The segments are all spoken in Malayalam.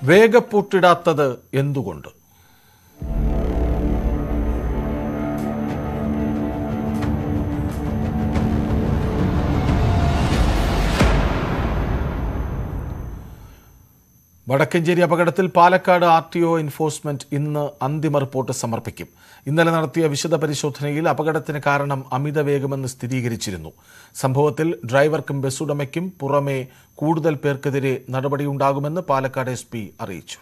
വേഗപ്പൂട്ടിടാത്തത് എന്തുകൊണ്ട് വടക്കഞ്ചേരി അപകടത്തിൽ Palakkad R T O enforcement ഇന്ന് അന്തിമ റിപ്പോർട്ട് സമർപ്പിക്കും ഇന്നലെ നടത്തിയ വിശദ പരിശോധനയിൽ അപകടത്തിന് കാരണം അമിത വേഗമെന്ന് സ്ഥിരീകരിച്ചിരുന്നു സംഭവത്തിൽ ഡ്രൈവർക്കും ബസ്സുടമയ്ക്കും പുറമെ കൂടുതൽ പേർക്കെതിരെ നടപടിയുണ്ടാകുമെന്ന് പാലക്കാട് എസ് പി അറിയിച്ചു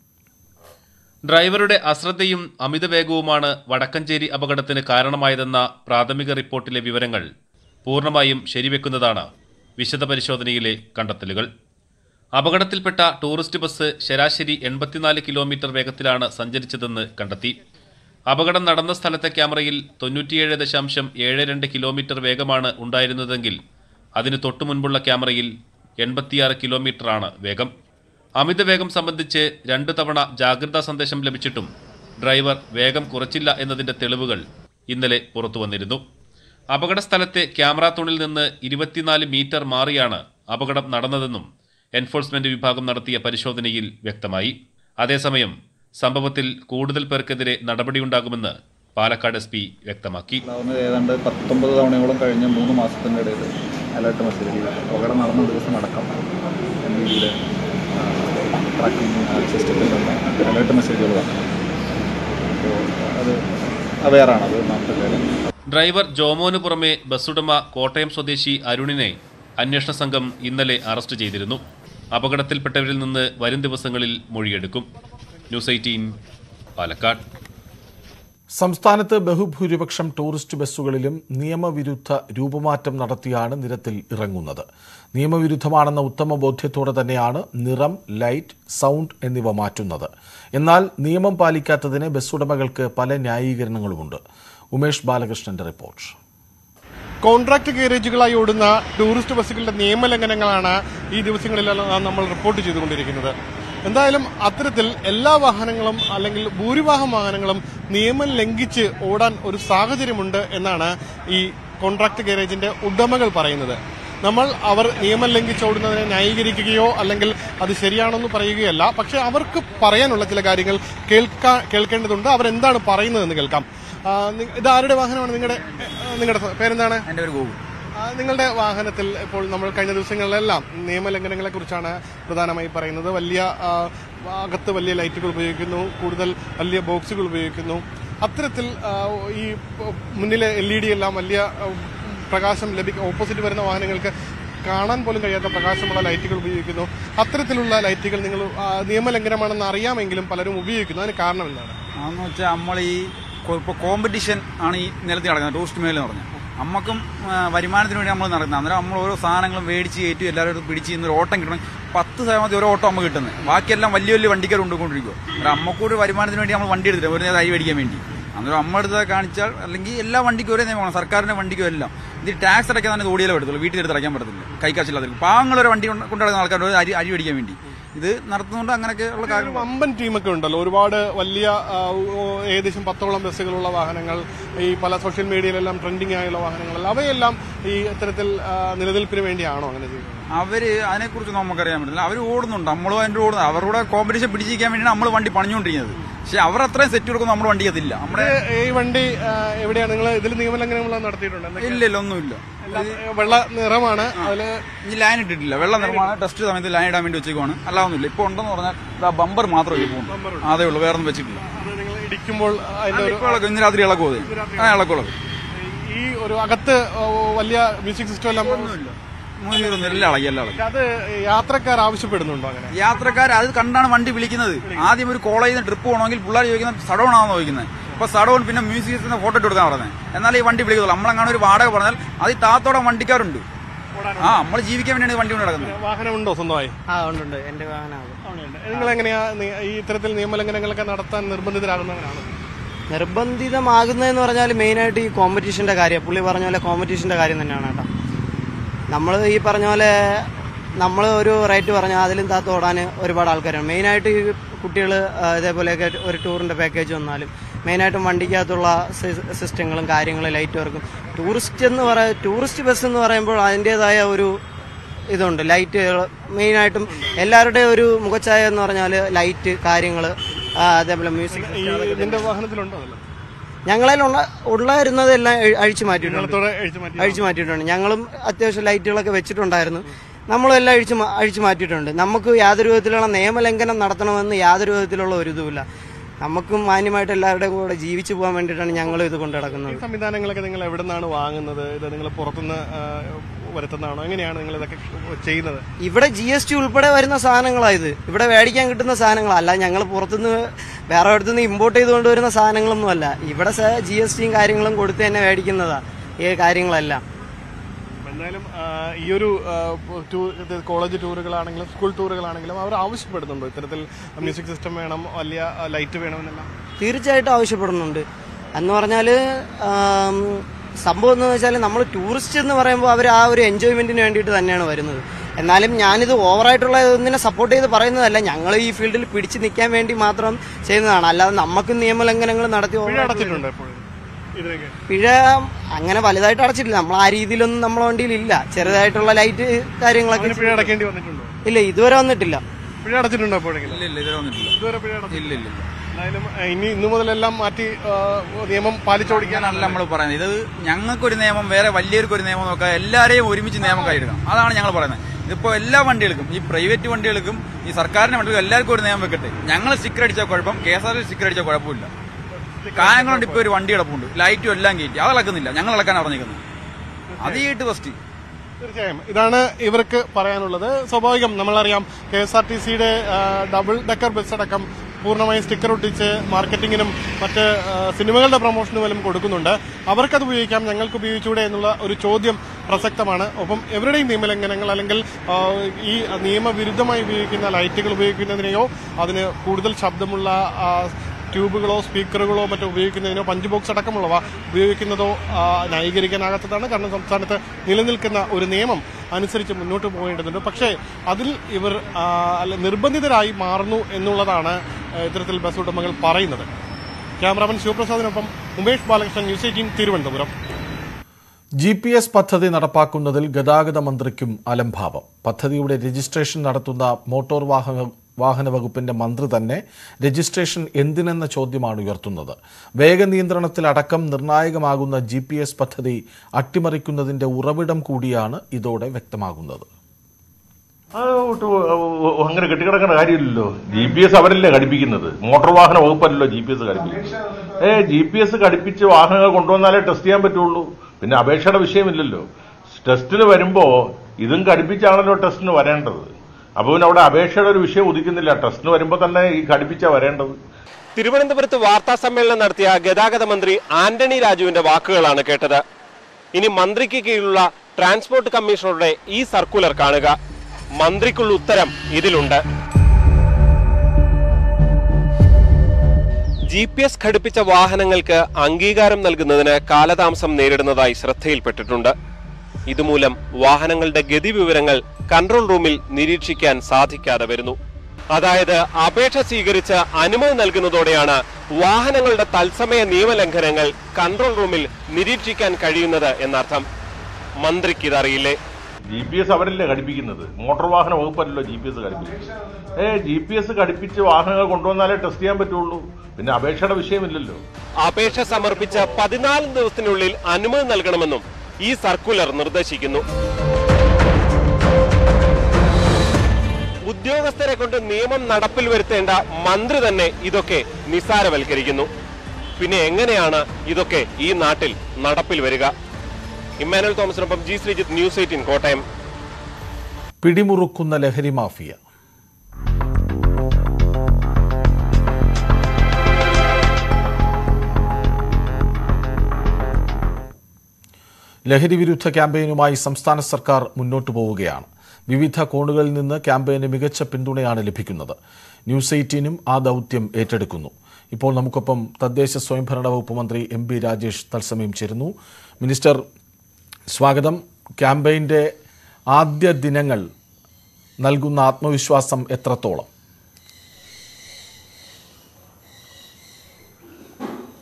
ഡ്രൈവറുടെ അശ്രദ്ധയും അമിതവേഗവുമാണ് വടക്കഞ്ചേരി അപകടത്തിന് കാരണമായതെന്ന പ്രാഥമിക റിപ്പോർട്ടിലെ വിവരങ്ങൾ പൂർണ്ണമായും ശരിവെക്കുന്നതാണ് വിശദ പരിശോധനയിലെ കണ്ടെത്തലുകൾ അപകടത്തിൽപ്പെട്ട ടൂറിസ്റ്റ് ബസ് ശരാശരി എൺപത്തിനാല് കിലോമീറ്റർ വേഗത്തിലാണ് സഞ്ചരിച്ചതെന്ന് കണ്ടെത്തി അപകടം നടന്ന സ്ഥലത്തെ ക്യാമറയിൽ തൊണ്ണൂറ്റിയേഴ് ദശാംശം ഏഴ് രണ്ട് കിലോമീറ്റർ വേഗമാണ് ഉണ്ടായിരുന്നതെങ്കിൽ അതിന് തൊട്ടു മുൻപുള്ള ക്യാമറയിൽ എൺപത്തിയാറ് കിലോമീറ്ററാണ് വേഗം അമിത വേഗം സംബന്ധിച്ച് രണ്ടു തവണ ജാഗ്രതാ സന്ദേശം ലഭിച്ചിട്ടും ഡ്രൈവർ വേഗം കുറച്ചില്ല എന്നതിന്റെ തെളിവുകൾ ഇന്നലെ പുറത്തു വന്നിരുന്നു അപകട സ്ഥലത്തെ ക്യാമറ തൂണിൽ നിന്ന് ഇരുപത്തിനാല് മീറ്റർ മാറിയാണ് അപകടം നടന്നതെന്നും എൻഫോഴ്സ്മെന്റ് വിഭാഗം നടത്തിയ പരിശോധനയിൽ വ്യക്തമായി അതേസമയം സംഭവത്തിൽ കൂടുതൽ പേർക്കെതിരെ നടപടിയുണ്ടാകുമെന്ന് പാലക്കാട് എസ് പി വ്യക്തമാക്കി ഉണ്ടാവുന്നത് ഏതാണ്ട് പത്തൊമ്പത് തവണയോളം കഴിഞ്ഞ മൂന്ന് മാസത്തിൻ്റെ ഇടയിൽ അലേർട്ട് മെസ്സേജ് അപകടം നടന്ന ദിവസം അടക്കം എം ഡിയുടെ ട്രാക്കിംഗ് സിസ്റ്റത്തിൽ നിന്ന് അലേർട്ട് മെസ്സേജുകൾ വന്നു അപ്പോൾ അത് അവെയറാണ് അത് ഒന്നാമത്തെ കാര്യം ഡ്രൈവർ ജോമോന് പുറമെ ബസ്സുടമ കോട്ടയം സ്വദേശി അരുണിനെ അന്വേഷണ സംഘം ഇന്നലെ അറസ്റ്റ് ചെയ്തിരുന്നു അപകടത്തിൽപ്പെട്ടവരിൽ നിന്ന് വരും ദിവസങ്ങളിൽ മൊഴിയെടുക്കും ന്യൂസ് എയ്റ്റീൻ പാലക്കാട് സംസ്ഥാനത്ത് ബഹുഭൂരിപക്ഷം ടൂറിസ്റ്റ് ബസ്സുകളിലും നിയമവിരുദ്ധ രൂപമാറ്റം നടത്തിയാണ് നിരത്തിൽ ഇറങ്ങുന്നത് നിയമവിരുദ്ധമാണെന്ന ഉത്തമ ബോധ്യത്തോടെ തന്നെയാണ് നിറം ലൈറ്റ് സൗണ്ട് എന്നിവ മാറ്റുന്നത് എന്നാൽ നിയമം പാലിക്കാത്തതിന് ബസ് ഉടമകൾക്ക് പല ന്യായീകരണങ്ങളുമുണ്ട് ഉമേഷ് ബാലകൃഷ്ണന്റെ റിപ്പോർട്ട് കോൺട്രാക്ട് ഗാരേജുകളായി ഓടുന്ന ടൂറിസ്റ്റ് ബസ്സുകളുടെ നിയമലംഘനങ്ങളാണ് ഈ ദിവസങ്ങളിലെല്ലാം നമ്മൾ റിപ്പോർട്ട് ചെയ്തുകൊണ്ടിരിക്കുന്നത് എന്തായാലും അത്തരത്തിൽ എല്ലാ വാഹനങ്ങളും അല്ലെങ്കിൽ ഭൂരിഭാഗം വാഹനങ്ങളും നിയമം ലംഘിച്ച് ഓടാൻ ഒരു സാഹചര്യമുണ്ട് എന്നാണ് ഈ കോൺട്രാക്ട് ഗാരേജിന്റെ ഉടമകൾ പറയുന്നത് നമ്മൾ അവർ നിയമം ലംഘിച്ച് ഓടുന്നതിനെ ന്യായീകരിക്കുകയോ അല്ലെങ്കിൽ അത് ശരിയാണെന്ന് പറയുകയല്ല പക്ഷെ അവർക്ക് പറയാനുള്ള ചില കാര്യങ്ങൾ കേൾക്കാ കേൾക്കേണ്ടതുണ്ട് അവരെന്താണ് പറയുന്നതെന്ന് കേൾക്കാം ആ, നി- ഇത് ആരുടെ വാഹനമാണ് നിങ്ങളുടെ നിങ്ങളുടെ പേരെന്താണ് എൻ്റെ ഒരു ഗൂഗിൾ ആ, നിങ്ങളുടെ വാഹനത്തിൽ ഇപ്പോൾ നമ്മൾ കഴിഞ്ഞ ദിവസങ്ങളിലെല്ലാം നിയമലംഘനങ്ങളെ കുറിച്ചാണ് പ്രധാനമായി പറയുന്നത് വലിയ ആ, അകത്ത് വലിയ ലൈറ്റുകൾ ഉപയോഗിക്കുന്നു കൂടുതൽ വലിയ ബോക്സുകൾ ഉപയോഗിക്കുന്നു അത്തരത്തിൽ ആ, ഈ മുന്നിലെ എൽ ഇ ഡി എല്ലാം വലിയ ആ, പ്രകാശം ലഭിക്കും ഓപ്പോസിറ്റ് വരുന്ന വാഹനങ്ങൾക്ക് കാണാൻ പോലും കഴിയാത്ത പ്രകാശമുള്ള ലൈറ്റുകൾ ഉപയോഗിക്കുന്നു അത്തരത്തിലുള്ള ലൈറ്റുകൾ നിങ്ങൾ ആ, നിയമലംഘനമാണെന്ന് അറിയാമെങ്കിലും പലരും ഉപയോഗിക്കുന്നു അതിന് കാരണം എന്താണ് അതെന്ന് വെച്ചാൽ നമ്മൾ ഈ ഇപ്പോൾ കോമ്പറ്റീഷൻ ആണ് ഈ നിലത്തിൽ നടക്കുന്നത് ടൂറിസ്റ്റ് മേഖല എന്ന് പറഞ്ഞാൽ നമുക്കും ആ, വരുമാനത്തിന് വേണ്ടി നമ്മൾ നടക്കുന്നത് അന്നേരം നമ്മൾ ഓരോ സാധനങ്ങളും മേടിച്ച് കയറ്റി എല്ലാവരും പിടിച്ച് ഇന്ന് ഒരു ഓട്ടം കിട്ടണം പത്ത് ശതമാനത്തിൽ ഓരോ ഓട്ടം നമുക്ക് കിട്ടുന്നത് ബാക്കിയെല്ലാം വലിയ വലിയ വണ്ടിക്കാർ കൊണ്ടുകൊണ്ടിരിക്കുക അന്നേരം അമ്മക്കൂടി വരുമാനത്തിന് വേണ്ടി നമ്മൾ വണ്ടി എടുത്തില്ല ഒരു നേരം അരി മേടിക്കാൻ വേണ്ടി അന്നേരം അമ്മ എടുത്ത് കാണിച്ചാൽ അല്ലെങ്കിൽ എല്ലാ വണ്ടിക്കും ഒരേ നിയമമാണ് സർക്കാരിന്റെ വണ്ടിക്കും എല്ലാം ഇത് ടാക്സ് അടയ്ക്കാൻ തന്നെ ഓടിയാലേ പറ്റത്തുള്ളൂ വീട്ടിൽ എടുത്ത് അടയ്ക്കാൻ പറ്റത്തില്ല കൈക്കാശില്ലാതെ പാവങ്ങളൊരു വണ്ടി കൊണ്ട് കൊണ്ടുനടക്കുന്ന ആൾക്കാർ ഒരു അരി അരി മേടിക്കാൻ വേണ്ടി ഇത് നടത്തുന്നതുകൊണ്ട് അങ്ങനെയൊക്കെ ഉള്ള ഒരു കാര്യങ്ങൾ വമ്പൻ ടീമൊക്കെ ഉണ്ടല്ലോ ഒരുപാട് വലിയ ആ, ഓ, ഏകദേശം പത്തോളം ബസ്സുകളുള്ള വാഹനങ്ങൾ ഈ പല സോഷ്യൽ മീഡിയയിലെല്ലാം ട്രെൻഡിങ് ആയുള്ള വാഹനങ്ങൾ അവയെല്ലാം ഈ ഇത്തരത്തിൽ ആ, നിലനിൽപ്പിന് വേണ്ടിയാണോ അങ്ങനെ ചെയ്യുന്നത് അവര് അതിനെക്കുറിച്ച് നമുക്കറിയാൻ പറ്റില്ല അവർ ഓടുന്നുണ്ട് നമ്മളും അതിന്റെ ഓടുന്നത് അവരുടെ കോമ്പറ്റീഷൻ പിടിച്ചിരിക്കാൻ വേണ്ടിയാണ് നമ്മൾ വണ്ടി പണിഞ്ഞുകൊണ്ടിരിക്കുന്നത് പക്ഷെ അവർ അത്രയും സെറ്റ് കൊടുക്കും നമ്മുടെ വണ്ടി അതില്ല നമ്മുടെ ഇത് ഈ വണ്ടി ആ, എവിടെയാണ് നിങ്ങൾ ഇതിൽ നിയമലംഘനങ്ങൾ നടത്തിയിട്ടുണ്ട് എന്തൊക്കെ? ഇല്ല ഇല്ല ഒന്നുമില്ല എല്ലാം വെള്ള നിറമാണ് അതില് ഈ ലൈൻ ഇട്ടിട്ടില്ല വെള്ള നിർമ്മാണം ടെസ്റ്റ് സമയത്ത് ലൈൻ ഇടാൻ വേണ്ടി വെച്ചേക്കുവാണ് അല്ല ഒന്നുമില്ല ഇപ്പൊ ഉണ്ടെന്ന് പറഞ്ഞാൽ ഇതാ ബമ്പർ മാത്രമേ പോകുന്നു അതേ ഉള്ളൂ വേറെ ഒന്നും വെച്ചിട്ടില്ല അത് നിങ്ങൾ ഇടിക്കുമ്പോൾ അതിന്റെ ഒരു ഇപ്പൊ ഇളക്കും ഇന്ന് രാത്രി ഇളക്കും അത് ആ ഇളക്കും ഇളക്കും ഈ ഒരു അകത്ത് ഓ, വലിയ മ്യൂസിക് സിസ്റ്റം എല്ലാം മൂന്നിലൊന്നും എല്ലാം ഇളകി എല്ലാം ഇളകി അത് യാത്രക്കാർ ആവശ്യപ്പെടുന്നുണ്ടോ അങ്ങനെ യാത്രക്കാർ അത് കണ്ടാണ് വണ്ടി വിളിക്കുന്നത് ആദ്യം ഒരു കോളേജിൽ നിന്ന് ട്രിപ്പ് പോകണമെങ്കിൽ പിള്ളേർ ചോദിക്കുന്നത് സഡോൺ ആണെന്ന് ചോദിക്കുന്നത് അപ്പൊ സഡോൺ പിന്നെ മ്യൂസിയത്തിന്റെ ഫോട്ടോ ഇട്ട് കൊടുക്കാൻ പറയുന്നത് എന്നാൽ ഈ വണ്ടി വിളിക്കുള്ളൂ നമ്മളങ്ങനെ ഒരു വാടക പറഞ്ഞാൽ അത് ഈ താത്തോടെ വണ്ടിക്കാരുണ്ട് ആ നമ്മൾ ജീവിക്കാൻ വേണ്ടിയാണ് ഈ വണ്ടി കൊണ്ട് നടക്കുന്നത് വാഹനമുണ്ടോ സ്വന്തമായി ആ ഉണ്ട് ഉണ്ട് എന്റെ വാഹനമാണ് നിങ്ങൾ എങ്ങനെയാ നി- ഈ ഇത്തരത്തിൽ നിയമലംഘനങ്ങളൊക്കെ നടത്താൻ നിർബന്ധിതരാകുന്നവരാണ് നിർബന്ധിതമാകുന്നതെന്ന് പറഞ്ഞാൽ മെയിനായിട്ട് ഈ കോമ്പറ്റീഷന്റെ കാര്യം പുള്ളി പറഞ്ഞ പോലെ കോമ്പറ്റീഷന്റെ കാര്യം തന്നെയാണ് കേട്ടോ നമ്മൾ ഈ പറഞ്ഞ പോലെ നമ്മൾ ഒരു റേറ്റ് പറഞ്ഞാൽ അതിലും താത്ത് ഓടാൻ ഒരുപാട് ആൾക്കാരാണ് മെയിനായിട്ട് ഈ കുട്ടികൾ ഇതേപോലെയൊക്കെ ഒരു ടൂറിന്റെ പാക്കേജ് വന്നാലും മെയിനായിട്ടും വണ്ടിക്കകത്തുള്ള സി- സിസ്റ്റങ്ങളും കാര്യങ്ങളും ലൈറ്റ് വർക്കും ടൂറിസ്റ്റ് എന്ന് പറ ടൂറിസ്റ്റ് ബസ് എന്ന് പറയുമ്പോൾ അതിൻ്റെതായ ഒരു ഇതുണ്ട് ലൈറ്റ് മെയിനായിട്ടും എല്ലാവരുടെയും ഒരു മുഖച്ഛായ എന്ന് പറഞ്ഞാൽ ലൈറ്റ് കാര്യങ്ങൾ അതേപോലെ മ്യൂസിക് ഈ നിന്റെ വാഹനത്തിലുണ്ടോ അതല്ല ഞങ്ങളിൽ ഉള്ള ഉള്ളായിരുന്നതെല്ലാം എ- അഴിച്ചു മാറ്റിയിട്ടുണ്ട് നിങ്ങളത്തോടെ അഴിച്ചു മാറ്റി അഴിച്ചു മാറ്റിയിട്ടുണ്ട് ഞങ്ങളും അത്യാവശ്യം ലൈറ്റുകളൊക്കെ വെച്ചിട്ടുണ്ടായിരുന്നു നമ്മളും എല്ലാം അഴിച്ചു മാ- അഴിച്ചു മാറ്റിയിട്ടുണ്ട് നമുക്ക് യാതൊരു വിധത്തിലുള്ള നിയമലംഘനം നടത്തണമെന്ന് യാതൊരു വിധത്തിലുള്ള ഒരു ഇതുമില്ല നമുക്കും മാന്യമായിട്ട് എല്ലാവരുടെയും കൂടെ ജീവിച്ചു പോകാൻ വേണ്ടിയിട്ടാണ് ഞങ്ങൾ ഇത് കൊണ്ട് ഈ നടക്കുന്നത് സംവിധാനങ്ങളൊക്കെ നിങ്ങൾ എവിടെ നിന്നാണ് വാങ്ങുന്നത് ഇത് നിങ്ങൾ പുറത്തുനിന്ന് ആ, വരുത്തുന്നതാണോ എങ്ങനെയാണ് നിങ്ങൾ ഇതൊക്കെ ചെയ്യുന്നത് ഇവിടെ ജി എസ് ടി ഉൾപ്പെടെ വരുന്ന സാധനങ്ങളായത് ഇവിടെ മേടിക്കാൻ കിട്ടുന്ന സാധനങ്ങളല്ല ഞങ്ങൾ പുറത്തുനിന്ന് വേറെ അടുത്തുനിന്ന് ഇമ്പോർട്ട് ചെയ്തുകൊണ്ട് വരുന്ന സാധനങ്ങളൊന്നും അല്ല ഇവിടെ ജി എസ് ടിയും കാര്യങ്ങളും കൊടുത്ത് തന്നെ മേടിക്കുന്നതാ ഈ കാര്യങ്ങളെല്ലാം എന്തായാലും ആ, ഈ ഒരു ആ, ടൂ- ഇത് കോളേജ് ടൂറുകളാണെങ്കിലും സ്കൂൾ ടൂറുകളാണെങ്കിലും അവർ ആവശ്യപ്പെടുന്നുണ്ടോ ഇത്തരത്തിൽ മ്യൂസിക് സിസ്റ്റം വേണം വലിയ ആ, ലൈറ്റ് വേണമെന്നെല്ലാം തീർച്ചയായിട്ടും ആവശ്യപ്പെടുന്നുണ്ട് എന്ന് പറഞ്ഞാൽ സംഭവം എന്ന് വെച്ചാൽ നമ്മൾ ടൂറിസ്റ്റ് എന്ന് പറയുമ്പോൾ അവർ ആ ഒരു എൻജോയ്മെന്റിന് വേണ്ടിയിട്ട് തന്നെയാണ് വരുന്നത് എന്നാലും ഞാനിത് ഓവറായിട്ടുള്ള ഒന്നിനെ സപ്പോർട്ട് ചെയ്ത് പറയുന്നതല്ല ഞങ്ങൾ ഈ ഫീൽഡിൽ പിടിച്ചു നിൽക്കാൻ വേണ്ടി മാത്രം ചെയ്യുന്നതാണ് അല്ലാതെ നമുക്ക് നിയമലംഘനങ്ങൾ നടത്തി പിഴ over- അടച്ചിട്ടുണ്ട് എപ്പോഴും ഇതിനൊക്കെ പിഴ അങ്ങനെ വലുതായിട്ട് അടച്ചിട്ടില്ല നമ്മൾ ആ രീതിയിലൊന്നും നമ്മളെ വണ്ടിയിൽ ഇല്ല ചെറുതായിട്ടുള്ള ലൈറ്റ് കാര്യങ്ങളൊക്കെ അതിന് പിഴ അടക്കേണ്ടി വന്നിട്ടുണ്ടോ ഇല്ല ഇതുവരെ വന്നിട്ടില്ല പിഴ അടച്ചിട്ടുണ്ടോ എപ്പോഴെങ്കിലും ഇല്ല ഇല്ല ഇതുവരെ വന്നിട്ടില്ല ഇതുവരെ പിഴ അടച്ചിട്ടില്ല ഇല്ല ഇല്ല ഇല്ല എന്തായാലും ആ, ഇനി ഇന്നു മുതലെല്ലാം മാറ്റി ആ, നിയമം പാലിച്ചോടിക്കാനാണ് ഞാനല്ല നമ്മൾ പറയുന്നത് ഇത് ഞങ്ങൾക്കൊരു നിയമം വേറെ വലിയൊരു നിയമം നോക്കാം എല്ലാവരെയും ഒരുമിച്ച് നിയമം കൈയെടുക്കണം അതാണ് ഞങ്ങൾ പറയുന്നത് ഇതിപ്പോ എല്ലാ വണ്ടികൾക്കും ഈ പ്രൈവറ്റ് വണ്ടികൾക്കും ഈ സർക്കാരിന്റെ വണ്ടികൾക്കും എല്ലാവർക്കും ഒരു നിയമം വെക്കട്ടെ ഞങ്ങൾ സ്റ്റിക്കർ അടിച്ചാൽ കുഴപ്പം K S R T sticker അടിച്ചാൽ കുഴപ്പമില്ല കായങ്ങളുണ്ട് ഇപ്പൊ ഒരു വണ്ടി കിടപ്പുണ്ട് ലൈറ്റും എല്ലാം കയറ്റി അത് ഇളക്കുന്നില്ല ഞങ്ങൾ ഇളക്കാൻ പറഞ്ഞിരിക്കുന്നത് അത് ചെയ്തിട്ട് ഫസ്റ്റ് തീർച്ചയായും ഇതാണ് ഇവർക്ക് പറയാനുള്ളത് സ്വാഭാവികം നമ്മളറിയാം കെ എസ് ആർ ടി സിയുടെ ഡബിൾ ഡെക്കർ ബസ് അടക്കം പൂർണ്ണമായും സ്റ്റിക്കർ ഒട്ടിച്ച് മാർക്കറ്റിങ്ങിനും മറ്റ് ആ, സിനിമകളുടെ പ്രൊമോഷനും എല്ലാം കൊടുക്കുന്നുണ്ട് അവർക്കത് ഉപയോഗിക്കാം ഞങ്ങൾക്ക് ഉപയോഗിച്ചൂടെ എന്നുള്ള ഒരു ചോദ്യം പ്രസക്തമാണ് ഒപ്പം എവരുടെയും നിയമലംഘനങ്ങൾ അല്ലെങ്കിൽ ആ, ഈ നിയമവിരുദ്ധമായി ഉപയോഗിക്കുന്ന ലൈറ്റുകൾ ഉപയോഗിക്കുന്നതിനെയോ അതിന് കൂടുതൽ ശബ്ദമുള്ള ആ, ട്യൂബുകളോ സ്പീക്കറുകളോ മറ്റോ ഉപയോഗിക്കുന്നതിനോ പഞ്ച് ബോക്സ് അടക്കമുള്ളവ ഉപയോഗിക്കുന്നതോ ആ, ന്യായീകരിക്കാനാകാത്തതാണ് കാരണം സംസ്ഥാനത്ത് നിലനിൽക്കുന്ന ഒരു നിയമം അനുസരിച്ച് മുന്നോട്ട് പോകേണ്ടതുണ്ട് പക്ഷേ അതിൽ ഇവർ ആ, അല്ല നിർബന്ധിതരായി മാറുന്നു എന്നുള്ളതാണ് ആ, ഇത്തരത്തിൽ ബസ് ഉടമകൾ പറയുന്നത് ക്യാമറാമാൻ ശിവപ്രസാദിനൊപ്പം Umesh Balakrishnan news eighteen Thiruvananthapuram G P S പദ്ധതി നടപ്പാക്കുന്നതിൽ ഗതാഗത മന്ത്രിക്കും അലംഭാവം പദ്ധതിയുടെ രജിസ്ട്രേഷൻ നടത്തുന്ന മോട്ടോർ വാഹന വാഹന വകുപ്പിന്റെ മന്ത്രി തന്നെ രജിസ്ട്രേഷൻ എന്തിനെന്ന ചോദ്യമാണ് ഉയർത്തുന്നത് വേഗനിയന്ത്രണത്തിലടക്കം നിർണായകമാകുന്ന ജി പി എസ് പദ്ധതി അട്ടിമറിക്കുന്നതിന്റെ ഉറവിടം കൂടിയാണ് ഇതോടെ വ്യക്തമാകുന്നത് അത് ഒട്ട് അങ്ങനെ കെട്ടിക്കിടക്കേണ്ട കാര്യമില്ലല്ലോ ജി പി എസ് അവരല്ലേ ഘടിപ്പിക്കുന്നത് മോട്ടോർ വാഹന വകുപ്പല്ലല്ലോ ജി പി എസ് ഘടിപ്പിക്കുന്നത് ഏ ജി പി എസ് ഘടിപ്പിച്ച് വാഹനങ്ങൾ കൊണ്ടുവന്നാലേ ടെസ്റ്റ് ചെയ്യാൻ പറ്റുള്ളൂ പിന്നെ അപേക്ഷയുടെ വിഷയമില്ലല്ലോ ടെസ്റ്റിന് വരുമ്പോ ഇതും ഘടിപ്പിച്ചാണല്ലോ ടെസ്റ്റിന് വരേണ്ടത് അപ്പൊ പിന്നെ അവിടെ അപേക്ഷയുടെ ഒരു വിഷയം ഉദിക്കുന്നില്ല ടെസ്റ്റിന് വരുമ്പോ തന്നെ ഈ ഘടിപ്പിച്ചാ വരേണ്ടത് തിരുവനന്തപുരത്ത് വാർത്താ സമ്മേളനം നടത്തിയ ഗതാഗത മന്ത്രി ആന്റണി രാജുവിന്റെ വാക്കുകളാണ് കേട്ടത് ഇനി മന്ത്രിക്ക് കീഴിലുള്ള ട്രാൻസ്പോർട്ട് കമ്മീഷണറുടെ ഈ സർക്കുലർ കാണുക മന്ത്രിക്കുള്ള ഉത്തരം ഇതിലുണ്ട് ജി പി എസ് ഘടിപ്പിച്ച വാഹനങ്ങൾക്ക് അംഗീകാരം നൽകുന്നതിന് കാലതാമസം നേരിടുന്നതായി ശ്രദ്ധയിൽപ്പെട്ടിട്ടുണ്ട് ഇതുമൂലം വാഹനങ്ങളുടെ ഗതിവിവരങ്ങൾ കൺട്രോൾ റൂമിൽ നിരീക്ഷിക്കാൻ സാധിക്കാതെ വരുന്നു അതായത് അപേക്ഷ സ്വീകരിച്ച് അനുമതി നൽകുന്നതോടെയാണ് വാഹനങ്ങളുടെ തത്സമയ നിയമലംഘനങ്ങൾ കൺട്രോൾ റൂമിൽ നിരീക്ഷിക്കാൻ കഴിയുന്നത് എന്നർത്ഥം മന്ത്രിക്ക് ഇതറിയില്ലേ ജി പി എസ് അവരല്ലേ ഘടിപ്പിക്കുന്നത് മോട്ടോർ വാഹന വകുപ്പല്ലല്ലോ ജി പി എസ് ഘടിപ്പിക്കുന്നത് ഏ ജി പി എസ് ഘടിപ്പിച്ച് വാഹനങ്ങൾ കൊണ്ടുവന്നാലേ ടെസ്റ്റ് ചെയ്യാൻ പറ്റുള്ളൂ പിന്നെ അപേക്ഷയുടെ വിഷയമില്ലല്ലോ അപേക്ഷ സമർപ്പിച്ച പതിനാല് ദിവസത്തിനുള്ളിൽ അനുമതി നൽകണമെന്നും ഈ സർക്കുലർ നിർദ്ദേശിക്കുന്നു ഉദ്യോഗസ്ഥരെ കൊണ്ട് നിയമം നടപ്പിൽ വരുത്തേണ്ട മന്ത്രി തന്നെ ഇതൊക്കെ നിസ്സാരവൽക്കരിക്കുന്നു പിന്നെ എങ്ങനെയാണ് ഇതൊക്കെ ഈ നാട്ടിൽ നടപ്പിൽ വരിക ഇമ്മാനുവൽ തോമസിനൊപ്പം G Sreejith news eighteen Kottayam പിടിമുറുക്കുന്ന ലഹരി മാഫിയ ലഹരി വിരുദ്ധ ക്യാമ്പയിനുമായി സംസ്ഥാന സർക്കാർ മുന്നോട്ടു പോവുകയാണ് വിവിധ കോണുകളിൽ നിന്ന് ക്യാമ്പയിന് മികച്ച പിന്തുണയാണ് ലഭിക്കുന്നത് ന്യൂസ് എയ്റ്റീനും ആ ദൗത്യം ഏറ്റെടുക്കുന്നു ഇപ്പോൾ നമുക്കൊപ്പം തദ്ദേശ സ്വയംഭരണ വകുപ്പ് മന്ത്രി എം പി രാജേഷ് തത്സമയം ചേരുന്നു മിനിസ്റ്റർ സ്വാഗതം ക്യാമ്പയിൻ്റെ ആദ്യ ദിനങ്ങൾ നൽകുന്ന ആത്മവിശ്വാസം എത്രത്തോളം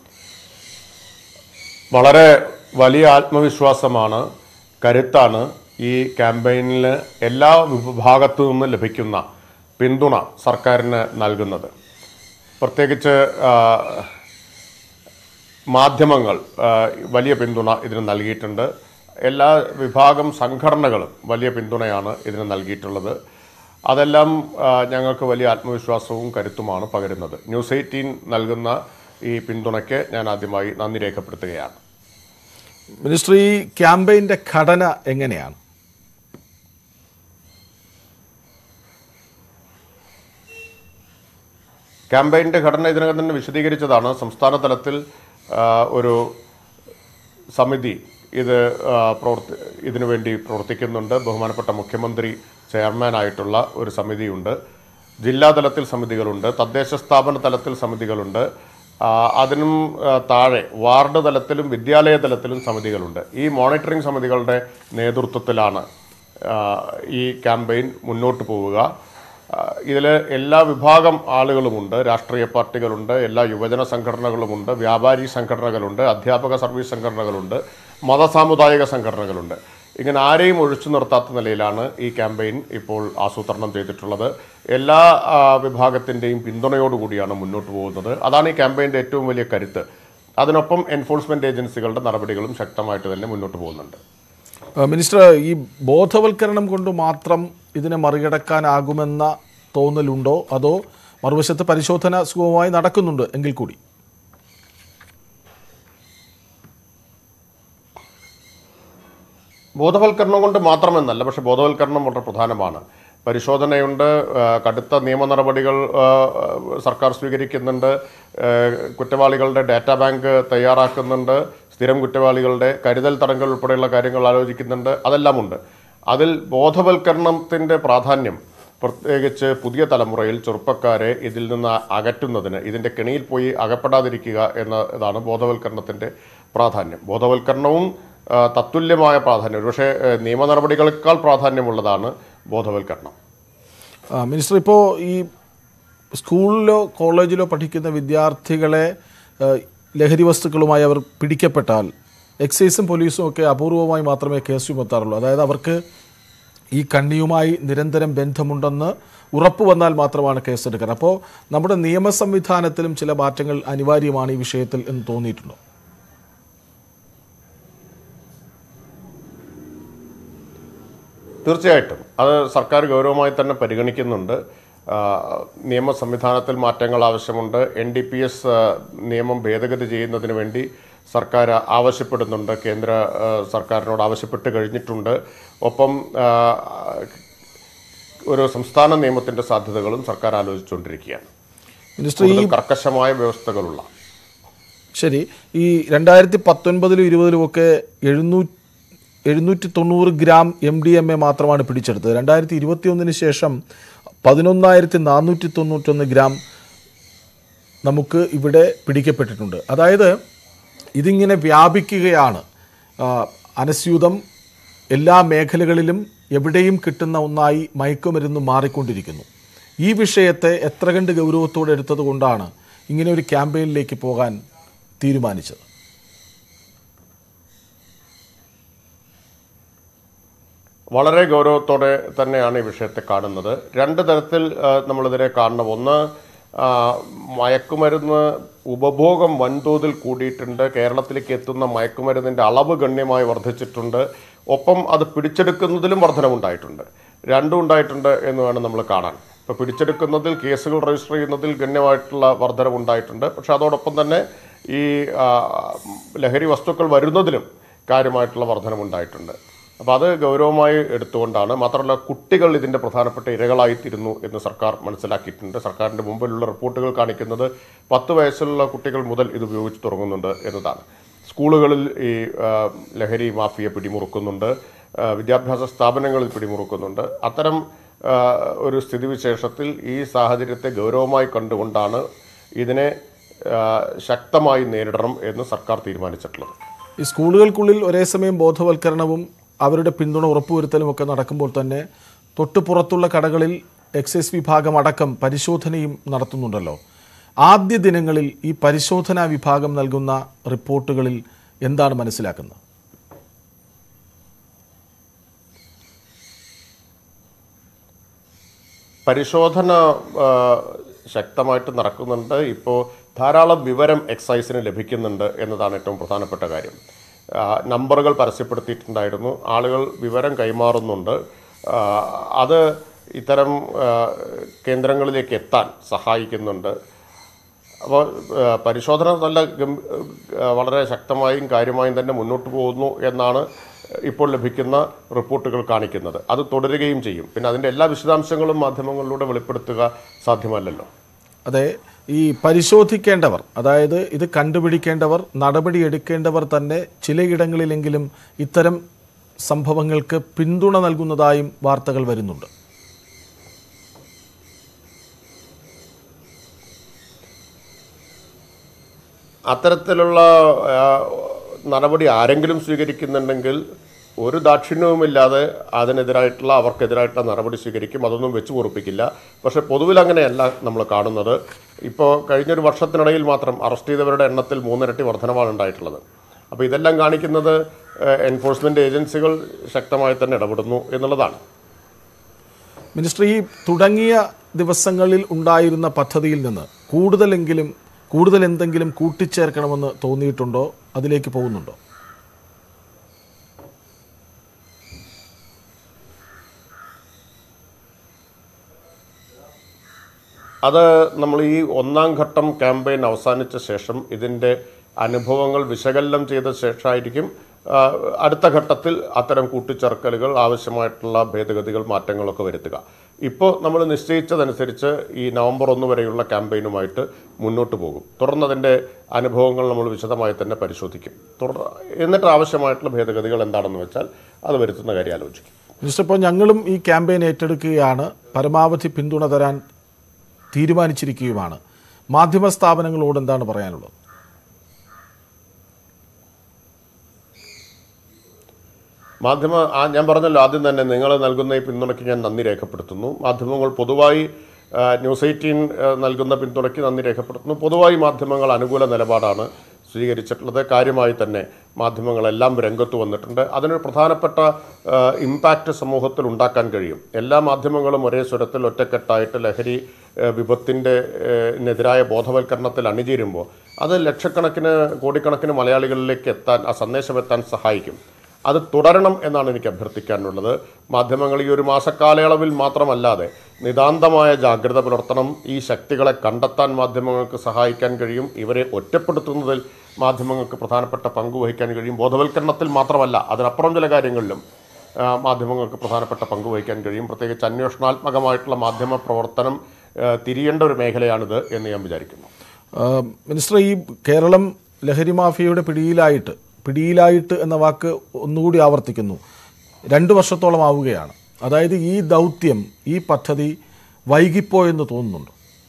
വളരെ വലിയ ആത്മവിശ്വാസമാണ് കരുത്താണ് ഈ ക്യാമ്പയിനിൽ എല്ലാ വിഭാഗത്തു നിന്നും ലഭിക്കുന്ന പിന്തുണ സർക്കാരിന് നൽകുന്നത് പ്രത്യേകിച്ച് ആ, മാധ്യമങ്ങൾ ആ, വലിയ പിന്തുണ ഇതിന് നൽകിയിട്ടുണ്ട് എല്ലാ വിഭാഗം സംഘടനകളും വലിയ പിന്തുണയാണ് ഇതിന് നൽകിയിട്ടുള്ളത് അതെല്ലാം ആ, ഞങ്ങൾക്ക് വലിയ ആത്മവിശ്വാസവും കരുത്തുമാണ് പകരുന്നത് ന്യൂസ് എയ്റ്റീൻ നൽകുന്ന ഈ പിന്തുണയ്ക്ക് ഞാൻ ആദ്യമായി നന്ദി രേഖപ്പെടുത്തുകയാണ് മിനിസ്റ്റർ ഈ ക്യാമ്പയിൻ്റെ ഘടന എങ്ങനെയാണ് ക്യാമ്പയിൻ്റെ ഘടന ഇതിനകം തന്നെ വിശദീകരിച്ചതാണ് സംസ്ഥാന തലത്തിൽ ആ, ഒരു സമിതി ഇത് ആ, പ്രവർത്തി ഇതിനു വേണ്ടി പ്രവർത്തിക്കുന്നുണ്ട് ബഹുമാനപ്പെട്ട മുഖ്യമന്ത്രി ചെയർമാനായിട്ടുള്ള ഒരു സമിതിയുണ്ട് ജില്ലാതലത്തിൽ സമിതികളുണ്ട് തദ്ദേശ സ്ഥാപന തലത്തിൽ സമിതികളുണ്ട് ആ, അതിനും ആ, താഴെ വാർഡ് തലത്തിലും വിദ്യാലയ തലത്തിലും സമിതികളുണ്ട് ഈ മോണിറ്ററിംഗ് സമിതികളുടെ നേതൃത്വത്തിലാണ് ആ, ഈ ക്യാമ്പയിൻ മുന്നോട്ട് പോവുക ഇതിൽ എല്ലാ വിഭാഗം ആളുകളുമുണ്ട് രാഷ്ട്രീയ പാർട്ടികളുണ്ട് എല്ലാ യുവജന സംഘടനകളുമുണ്ട് വ്യാപാരി സംഘടനകളുണ്ട് അധ്യാപക സർവീസ് സംഘടനകളുണ്ട് മതസാമുദായിക സംഘടനകളുണ്ട് ഇങ്ങനെ ആരെയും ഒഴിച്ചു നിർത്താത്ത നിലയിലാണ് ഈ ക്യാമ്പയിൻ ഇപ്പോൾ ആസൂത്രണം ചെയ്തിട്ടുള്ളത് എല്ലാ ആ, വിഭാഗത്തിൻ്റെയും പിന്തുണയോടുകൂടിയാണ് മുന്നോട്ട് പോകുന്നത് അതാണ് ഈ ക്യാമ്പയിൻ്റെ ഏറ്റവും വലിയ കരുത്ത് അതിനൊപ്പം എൻഫോഴ്സ്മെൻറ്റ് ഏജൻസികളുടെ നടപടികളും ശക്തമായിട്ട് തന്നെ മുന്നോട്ട് പോകുന്നുണ്ട് ആ, മിനിസ്റ്റർ ഈ ബോധവൽക്കരണം കൊണ്ട് മാത്രം ഇതിനെ മറികടക്കാനാകുമെന്ന തോന്നലുണ്ടോ അതോ മറുവശത്ത് പരിശോധന സുഗമമായി നടക്കുന്നുണ്ട് എങ്കിൽ കൂടി ബോധവൽക്കരണം കൊണ്ട് മാത്രമെന്നല്ല പക്ഷെ ബോധവൽക്കരണം വളരെ പ്രധാനമാണ് പരിശോധനയുണ്ട് ആ, കടുത്ത നിയമ നടപടികൾ ആ, സർക്കാർ സ്വീകരിക്കുന്നുണ്ട് ആ, കുറ്റവാളികളുടെ ഡാറ്റാ ബാങ്ക് തയ്യാറാക്കുന്നുണ്ട് സ്ഥിരം കുറ്റവാളികളുടെ കരുതൽ തടങ്കൽ ഉൾപ്പെടെയുള്ള കാര്യങ്ങൾ ആലോചിക്കുന്നുണ്ട് അതെല്ലാമുണ്ട് അതിൽ ബോധവൽക്കരണത്തിൻ്റെ പ്രാധാന്യം പ്രത്യേകിച്ച് പുതിയ തലമുറയിൽ ചെറുപ്പക്കാരെ ഇതിൽ നിന്ന് അകറ്റുന്നതിന് ഇതിൻ്റെ കെണിയിൽ പോയി അകപ്പെടാതിരിക്കുക എന്നതാണ് ബോധവൽക്കരണത്തിൻ്റെ പ്രാധാന്യം ബോധവൽക്കരണവും ആ, തത്തുല്യമായ പ്രാധാന്യം ഒരുപക്ഷെ ആ, നിയമ നടപടികളെക്കാൾ പ്രാധാന്യമുള്ളതാണ് ബോധവൽക്കരണം ആ, മിനിസ്റ്റർ ഇപ്പോൾ ഈ സ്കൂളിലോ കോളേജിലോ പഠിക്കുന്ന വിദ്യാർത്ഥികളെ ആ, ലഹരി വസ്തുക്കളുമായി അവർ പിടിക്കപ്പെട്ടാൽ എക്സൈസും പോലീസും ഒക്കെ അപൂർവമായി മാത്രമേ കേസ് ചുമത്താറുള്ളൂ അതായത് അവർക്ക് ഈ കണ്ണിയുമായി നിരന്തരം ബന്ധമുണ്ടെന്ന് ഉറപ്പ് വന്നാൽ മാത്രമാണ് കേസെടുക്കുക അപ്പോൾ നമ്മുടെ നിയമ സംവിധാനത്തിലും ചില മാറ്റങ്ങൾ അനിവാര്യമാണ് ഈ വിഷയത്തിൽ എന്ന് തോന്നിയിട്ടുണ്ടോ തീർച്ചയായിട്ടും അത് സർക്കാർ ഗൗരവമായി തന്നെ പരിഗണിക്കുന്നുണ്ട് ആ, നിയമ സംവിധാനത്തിൽ മാറ്റങ്ങൾ ആവശ്യമുണ്ട് എൻ ഡി പി എസ് നിയമം ഭേദഗതി ചെയ്യുന്നതിന് വേണ്ടി സർക്കാർ ആവശ്യപ്പെടുന്നുണ്ട് കേന്ദ്ര ആ, സർക്കാരിനോട് ആവശ്യപ്പെട്ട് കഴിഞ്ഞിട്ടുണ്ട് ഒപ്പം ആ, ഒരു സംസ്ഥാന നിയമത്തിൻ്റെ സാധ്യതകളും സർക്കാർ ആലോചിച്ചുകൊണ്ടിരിക്കുകയാണ് മിനിസ്റ്റർ ഈ കൂടുതൽ കർക്കശമായ വ്യവസ്ഥകളുള്ള ശരി ഈ രണ്ടായിരത്തി പത്തൊൻപതിലും ഇരുപതിലും ഒക്കെ എഴുന്നൂറ്റി എഴുന്നൂറ്റി തൊണ്ണൂറ് gram M D M A മാത്രമാണ് പിടിച്ചെടുത്തത് രണ്ടായിരത്തി ഇരുപത്തി ഒന്നിന് ശേഷം പതിനൊന്നായിരത്തി നാനൂറ്റി തൊണ്ണൂറ്റൊന്ന് ഗ്രാം നമുക്ക് ഇവിടെ പിടിക്കപ്പെട്ടിട്ടുണ്ട് അതായത് ഇതിങ്ങനെ വ്യാപിക്കുകയാണ് ആ, അനസ്യൂതം എല്ലാ മേഖലകളിലും എവിടെയും കിട്ടുന്ന ഒന്നായി മയക്കുമരുന്ന് മാറിക്കൊണ്ടിരിക്കുന്നു ഈ വിഷയത്തെ എത്ര കണ്ട് ഗൗരവത്തോടെ എടുത്തത് കൊണ്ടാണ് ഇങ്ങനെ ഒരു ക്യാമ്പയിനിലേക്ക് പോകാൻ തീരുമാനിച്ചത് വളരെ ഗൗരവത്തോടെ തന്നെയാണ് ഈ വിഷയത്തെ കാണുന്നത് രണ്ട് തരത്തിൽ ആ, നമ്മളിതിനെ കാണണം ഒന്ന് ആ, മയക്കുമരുന്ന് ഉപഭോഗം വൻതോതിൽ കൂടിയിട്ടുണ്ട് കേരളത്തിലേക്ക് എത്തുന്ന മയക്കുമരുന്നിൻ്റെ അളവ് ഗണ്യമായി വർദ്ധിച്ചിട്ടുണ്ട് ഒപ്പം അത് പിടിച്ചെടുക്കുന്നതിലും വർധനമുണ്ടായിട്ടുണ്ട് രണ്ടും ഉണ്ടായിട്ടുണ്ട് എന്ന് വേണം നമ്മൾ കാണാൻ ഇപ്പോൾ പിടിച്ചെടുക്കുന്നതിൽ കേസുകൾ രജിസ്റ്റർ ചെയ്യുന്നതിൽ ഗണ്യമായിട്ടുള്ള വർധനമുണ്ടായിട്ടുണ്ട് പക്ഷെ അതോടൊപ്പം തന്നെ ഈ ആ, ലഹരി വസ്തുക്കൾ വരുന്നതിലും കാര്യമായിട്ടുള്ള വർധനമുണ്ടായിട്ടുണ്ട് അപ്പോൾ അത് ഗൗരവമായി എടുത്തുകൊണ്ടാണ് മാത്രമല്ല കുട്ടികൾ ഇതിൻ്റെ പ്രധാനപ്പെട്ട ഇരകളായിത്തീരുന്നു എന്ന് സർക്കാർ മനസ്സിലാക്കിയിട്ടുണ്ട് സർക്കാരിൻ്റെ മുമ്പിലുള്ള റിപ്പോർട്ടുകൾ കാണിക്കുന്നത് പത്ത് വയസ്സുള്ള കുട്ടികൾ മുതൽ ഇത് ഉപയോഗിച്ച് തുടങ്ങുന്നുണ്ട് എന്നതാണ് സ്കൂളുകളിൽ ഈ ആ, ലഹരി മാഫിയ പിടിമുറുക്കുന്നുണ്ട് ആ, വിദ്യാഭ്യാസ സ്ഥാപനങ്ങളിൽ പിടിമുറുക്കുന്നുണ്ട് അത്തരം ആ, ഒരു സ്ഥിതിവിശേഷത്തിൽ ഈ സാഹചര്യത്തെ ഗൗരവമായി കണ്ടുകൊണ്ടാണ് ഇതിനെ ആ, ശക്തമായി നേരിടണം എന്ന് സർക്കാർ തീരുമാനിച്ചിട്ടുള്ളത് ഈ സ്കൂളുകൾക്കുള്ളിൽ ഒരേ സമയം ബോധവൽക്കരണവും അവരുടെ പിന്തുണ ഉറപ്പുവരുത്തലും ഒക്കെ നടക്കുമ്പോൾ തന്നെ തൊട്ടു പുറത്തുള്ള കടകളിൽ എക്സൈസ് വിഭാഗം അടക്കം പരിശോധനയും നടത്തുന്നുണ്ടല്ലോ ആദ്യ ദിനങ്ങളിൽ ഈ പരിശോധനാ വിഭാഗം നൽകുന്ന റിപ്പോർട്ടുകളിൽ എന്താണ് മനസ്സിലാക്കുന്നത് പരിശോധന ആ, ശക്തമായിട്ട് നടക്കുന്നുണ്ട് ഇപ്പോൾ ധാരാളം വിവരം എക്സൈസിന് ലഭിക്കുന്നുണ്ട് എന്നതാണ് ഏറ്റവും പ്രധാനപ്പെട്ട കാര്യം ആ, നമ്പറുകൾ പരസ്യപ്പെടുത്തിയിട്ടുണ്ടായിരുന്നു ആളുകൾ വിവരം കൈമാറുന്നുണ്ട് ആ, അത് ഇത്തരം ആ, കേന്ദ്രങ്ങളിലേക്ക് എത്താൻ സഹായിക്കുന്നുണ്ട് അപ്പോൾ ആ, പരിശോധന നല്ല ഗം- ആ, വളരെ ശക്തമായും കാര്യമായും തന്നെ മുന്നോട്ട് പോകുന്നു എന്നാണ് ഇപ്പോൾ ലഭിക്കുന്ന റിപ്പോർട്ടുകൾ കാണിക്കുന്നത് അത് തുടരുകയും ചെയ്യും പിന്നെ അതിൻ്റെ എല്ലാ വിശദാംശങ്ങളും മാധ്യമങ്ങളിലൂടെ വെളിപ്പെടുത്തുക സാധ്യമല്ലല്ലോ അതെ ഈ പരിശോധിക്കേണ്ടവർ അതായത് ഇത് കണ്ടുപിടിക്കേണ്ടവർ നടപടിയെടുക്കേണ്ടവർ തന്നെ ചിലയിടങ്ങളിലെങ്കിലും ഇത്തരം സംഭവങ്ങൾക്ക് പിന്തുണ നൽകുന്നതായും വാർത്തകൾ വരുന്നുണ്ട് അത്തരത്തിലുള്ള ആ, നടപടി ആരെങ്കിലും സ്വീകരിക്കുന്നുണ്ടെങ്കിൽ ഒരു ദാക്ഷിണ്യവുമില്ലാതെ അതിനെതിരായിട്ടുള്ള അവർക്കെതിരായിട്ടുള്ള നടപടി സ്വീകരിക്കും അതൊന്നും വെച്ച് പൊറുപ്പിക്കില്ല പക്ഷേ പൊതുവിൽ അങ്ങനെയല്ല നമ്മൾ കാണുന്നത് ഇപ്പോൾ കഴിഞ്ഞൊരു വർഷത്തിനിടയിൽ മാത്രം അറസ്റ്റ് ചെയ്തവരുടെ എണ്ണത്തിൽ മൂന്നിരട്ടി വർധനമാണ് ഉണ്ടായിട്ടുള്ളത് അപ്പോൾ ഇതെല്ലാം കാണിക്കുന്നത് എൻഫോഴ്സ്മെൻറ്റ് ഏജൻസികൾ ശക്തമായി തന്നെ ഇടപെടുന്നു എന്നുള്ളതാണ് മിനിസ്റ്റർ ഈ തുടങ്ങിയ ദിവസങ്ങളിൽ ഉണ്ടായിരുന്ന പദ്ധതിയിൽ നിന്ന് കൂടുതലെങ്കിലും കൂടുതൽ എന്തെങ്കിലും കൂട്ടിച്ചേർക്കണമെന്ന് തോന്നിയിട്ടുണ്ടോ അതിലേക്ക് പോകുന്നുണ്ടോ അത് നമ്മൾ ഈ ഒന്നാം ഘട്ടം ക്യാമ്പയിൻ അവസാനിച്ച ശേഷം ഇതിൻ്റെ അനുഭവങ്ങൾ വിശകലനം ചെയ്ത ശേഷമായിരിക്കും ആ, അടുത്ത ഘട്ടത്തിൽ അത്തരം കൂട്ടിച്ചേർക്കലുകൾ ആവശ്യമായിട്ടുള്ള ഭേദഗതികൾ മാറ്റങ്ങളൊക്കെ വരുത്തുക ഇപ്പോൾ നമ്മൾ നിശ്ചയിച്ചതനുസരിച്ച് ഈ നവംബർ ഒന്ന് വരെയുള്ള ക്യാമ്പയിനുമായിട്ട് മുന്നോട്ട് പോകും തുടർന്ന് അതിൻ്റെ അനുഭവങ്ങൾ നമ്മൾ വിശദമായി തന്നെ പരിശോധിക്കും തുടർ എന്നിട്ട് ആവശ്യമായിട്ടുള്ള ഭേദഗതികൾ എന്താണെന്ന് വെച്ചാൽ അത് വരുത്തുന്ന കാര്യം ആലോചിക്കും മിനിസ്റ്റർ ഇപ്പോൾ ഞങ്ങളും ഈ ക്യാമ്പയിൻ ഏറ്റെടുക്കുകയാണ് പരമാവധി പിന്തുണ തരാൻ തീരുമാനിച്ചിരിക്കുകയുമാണ് മാധ്യമ സ്ഥാപനങ്ങളോട് എന്താണ് പറയാനുള്ളത് മാധ്യമ ആ ഞാൻ പറഞ്ഞല്ലോ ആദ്യം തന്നെ നിങ്ങൾ നൽകുന്ന ഈ പിന്തുണയ്ക്ക് ഞാൻ നന്ദി രേഖപ്പെടുത്തുന്നു മാധ്യമങ്ങൾ പൊതുവായി ആ, ന്യൂസ് എയ്റ്റീൻ ആ, നൽകുന്ന പിന്തുണയ്ക്ക് നന്ദി രേഖപ്പെടുത്തുന്നു പൊതുവായി മാധ്യമങ്ങൾ അനുകൂല നിലപാടാണ് സ്വീകരിച്ചിട്ടുള്ളത് കാര്യമായി തന്നെ മാധ്യമങ്ങളെല്ലാം രംഗത്ത് വന്നിട്ടുണ്ട് അതിനൊരു പ്രധാനപ്പെട്ട ആ, ഇമ്പാക്റ്റ് സമൂഹത്തിൽ ഉണ്ടാക്കാൻ കഴിയും എല്ലാ മാധ്യമങ്ങളും ഒരേ സ്വരത്തിൽ ഒറ്റക്കെട്ടായിട്ട് ലഹരി ആ, വിപത്തിൻ്റെ ആ, നെതിരായ ബോധവൽക്കരണത്തിൽ അണിചേരുമ്പോൾ അത് ലക്ഷക്കണക്കിന് കോടിക്കണക്കിന് മലയാളികളിലേക്ക് എത്താൻ ആ സന്ദേശം എത്താൻ സഹായിക്കും അത് തുടരണം എന്നാണ് എനിക്ക് അഭ്യർത്ഥിക്കാനുള്ളത് മാധ്യമങ്ങൾ ഈ ഒരു മാസക്കാലയളവിൽ മാത്രമല്ലാതെ നിതാന്തമായ ജാഗ്രത പുലർത്തണം ഈ ശക്തികളെ കണ്ടെത്താൻ മാധ്യമങ്ങൾക്ക് സഹായിക്കാൻ കഴിയും ഇവരെ ഒറ്റപ്പെടുത്തുന്നതിൽ മാധ്യമങ്ങൾക്ക് പ്രധാനപ്പെട്ട പങ്ക് വഹിക്കാൻ കഴിയും ബോധവൽക്കരണത്തിൽ മാത്രമല്ല അതിനപ്പുറം ചില കാര്യങ്ങളിലും ആ, മാധ്യമങ്ങൾക്ക് പ്രധാനപ്പെട്ട പങ്ക് വഹിക്കാൻ കഴിയും പ്രത്യേകിച്ച് അന്വേഷണാത്മകമായിട്ടുള്ള മാധ്യമ പ്രവർത്തനം ആ, തിരിയേണ്ട ഒരു മേഖലയാണിത് എന്ന് ഞാൻ വിചാരിക്കുന്നു ആ, മിനിസ്റ്റർ ഈ കേരളം ലഹരി മാഫിയയുടെ പിടിയിലായിട്ട് പിടിയിലായിട്ട് എന്ന വാക്ക് ഒന്നുകൂടി ആവർത്തിക്കുന്നു രണ്ട് വർഷത്തോളം ആവുകയാണ് അതായത് ഈ ദൗത്യം ഈ പദ്ധതി വൈകിപ്പോയെന്ന് തോന്നുന്നുണ്ട്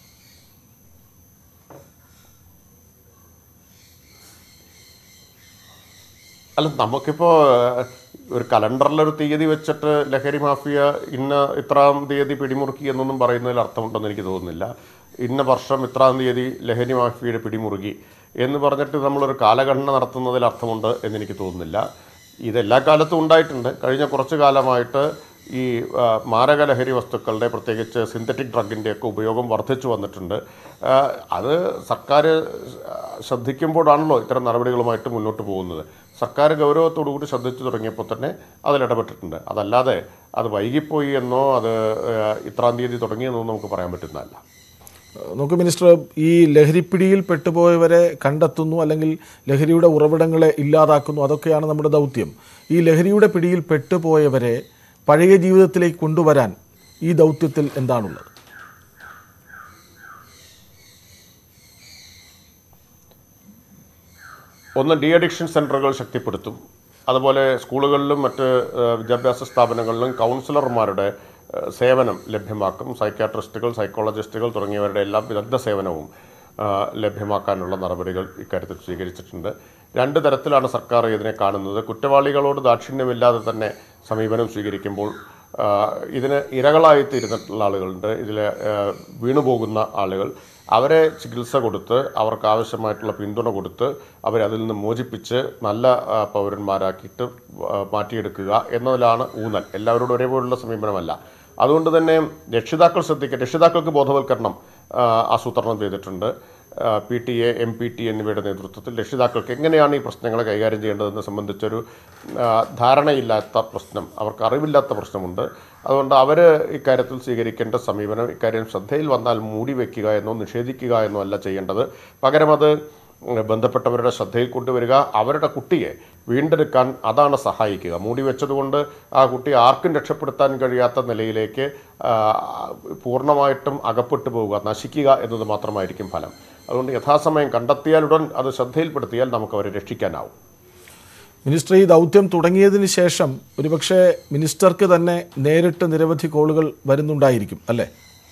അല്ല നമുക്കിപ്പോൾ ഒരു കലണ്ടറിലൊരു തീയതി വെച്ചിട്ട് ലഹരി മാഫിയ ഇന്ന ഇത്രാം തീയതി പിടിമുറുക്കി എന്നൊന്നും പറയുന്നതിൽ അർത്ഥമുണ്ടെന്ന് എനിക്ക് തോന്നുന്നില്ല ഇന്ന വർഷം ഇത്രാം തീയതി ലഹരി മാഫിയയുടെ പിടിമുറുകി എന്ന് പറഞ്ഞിട്ട് നമ്മളൊരു കാലഗണന നടത്തുന്നതിൽ അർത്ഥമുണ്ട് എന്നെനിക്ക് തോന്നുന്നില്ല ഇതെല്ലാ കാലത്തും ഉണ്ടായിട്ടുണ്ട് കഴിഞ്ഞ കുറച്ച് കാലമായിട്ട് ഈ ആ, മാരക ലഹരി വസ്തുക്കളുടെ പ്രത്യേകിച്ച് സിന്തറ്റിക് ഡ്രഗിൻ്റെയൊക്കെ ഉപയോഗം വർദ്ധിച്ചു വന്നിട്ടുണ്ട് ആ, അത് സർക്കാർ ശ്രദ്ധിക്കുമ്പോഴാണല്ലോ ഇത്തരം നടപടികളുമായിട്ട് മുന്നോട്ട് പോകുന്നത് സർക്കാർ ഗൗരവത്തോടു കൂടി ശ്രദ്ധിച്ചു തുടങ്ങിയപ്പോൾ തന്നെ അതിൽ ഇടപെട്ടിട്ടുണ്ട് അതല്ലാതെ അത് വൈകിപ്പോയി എന്നോ അത് ആ, ഇത്രാം തീയതി തുടങ്ങിയെന്നോ നമുക്ക് പറയാൻ പറ്റുന്നതല്ല നമുക്ക് മിനിസ്റ്റർ ഈ ലഹരിപ്പിടിയിൽ പെട്ടുപോയവരെ കണ്ടെത്തുന്നു അല്ലെങ്കിൽ ലഹരിയുടെ ഉറവിടങ്ങളെ ഇല്ലാതാക്കുന്നു അതൊക്കെയാണ് നമ്മുടെ ദൗത്യം ഈ ലഹരിയുടെ പിടിയിൽ പെട്ടുപോയവരെ പഴയ ജീവിതത്തിലേക്ക് കൊണ്ടുവരാൻ ഈ ദൗത്യത്തിൽ എന്താണുള്ളത് ഒന്ന് ഡി അഡിക്ഷൻ സെൻ്ററുകൾ ശക്തിപ്പെടുത്തും അതുപോലെ സ്കൂളുകളിലും മറ്റ് ഏഹ്, വിദ്യാഭ്യാസ സ്ഥാപനങ്ങളിലും കൗൺസിലർമാരുടെ ഏഹ്, സേവനം ലഭ്യമാക്കും സൈക്യാട്രിസ്റ്റുകൾ സൈക്കോളജിസ്റ്റുകൾ തുടങ്ങിയവരുടെ എല്ലാം വിദഗ്ധ സേവനവും ഏഹ്, ലഭ്യമാക്കാനുള്ള നടപടികൾ ഇക്കാര്യത്തിൽ സ്വീകരിച്ചിട്ടുണ്ട് രണ്ട് തരത്തിലാണ് സർക്കാർ ഇതിനെ കാണുന്നത് കുറ്റവാളികളോട് ദാക്ഷിണ്യമില്ലാതെ തന്നെ സമീപനം സ്വീകരിക്കുമ്പോൾ ആ, ഇതിന് ഇരകളായി തീരുന്നിട്ടുള്ള ആളുകളുണ്ട് ഇതിൽ വീണുപോകുന്ന ആളുകൾ അവരെ ചികിത്സ കൊടുത്ത് അവർക്ക് ആവശ്യമായിട്ടുള്ള പിന്തുണ കൊടുത്ത് അവരെ അതിൽ നിന്ന് മോചിപ്പിച്ച് നല്ല ആ, പൗരന്മാരാക്കിയിട്ട് ആ, മാറ്റിയെടുക്കുക എന്നതിലാണ് ഊന്നൽ എല്ലാവരോടും ഒരേപോലുള്ള സമീപനമല്ല അതുകൊണ്ട് തന്നെ രക്ഷിതാക്കൾ ശ്രദ്ധിക്കുക രക്ഷിതാക്കൾക്ക് ബോധവൽക്കരണം ആ, ആസൂത്രണം ചെയ്തിട്ടുണ്ട് P T A M P T എന്നിവയുടെ നേതൃത്വത്തിൽ രക്ഷിതാക്കൾക്ക് എങ്ങനെയാണ് ഈ പ്രശ്നങ്ങളെ കൈകാര്യം ചെയ്യേണ്ടതെന്ന് സംബന്ധിച്ചൊരു ആ, ധാരണയില്ലാത്ത പ്രശ്നം അവർക്ക് അറിവില്ലാത്ത പ്രശ്നമുണ്ട് അതുകൊണ്ട് അവർ ഇക്കാര്യത്തിൽ സ്വീകരിക്കേണ്ട സമീപനം ഇക്കാര്യം ശ്രദ്ധയിൽ വന്നാൽ മൂടി വയ്ക്കുക എന്നോ നിഷേധിക്കുക എന്നോ അല്ല ചെയ്യേണ്ടത് പകരം അത് ബന്ധപ്പെട്ടവരുടെ ശ്രദ്ധയിൽ കൊണ്ടുവരിക അവരുടെ കുട്ടിയെ വീണ്ടെടുക്കാൻ അതാണ് സഹായിക്കുക മൂടി വെച്ചതുകൊണ്ട് ആ കുട്ടി ആർക്കും രക്ഷപ്പെടുത്താൻ കഴിയാത്ത നിലയിലേക്ക് ആ, പൂർണ്ണമായിട്ടും അകപ്പെട്ടു പോവുക നശിക്കുക എന്നത് മാത്രമായിരിക്കും ഫലം അതുകൊണ്ട് യഥാസമയം കണ്ടെത്തിയാലുടൻ അത് ശ്രദ്ധയിൽപ്പെടുത്തിയാൽ നമുക്ക് അവരെ രക്ഷിക്കാനാവും മിനിസ്റ്റർ ഈ ദൗത്യം തുടങ്ങിയതിന് ശേഷം ഒരുപക്ഷെ മിനിസ്റ്റർക്ക് തന്നെ നേരിട്ട് നിരവധി കോളുകൾ വരുന്നുണ്ടായിരിക്കും അല്ലേ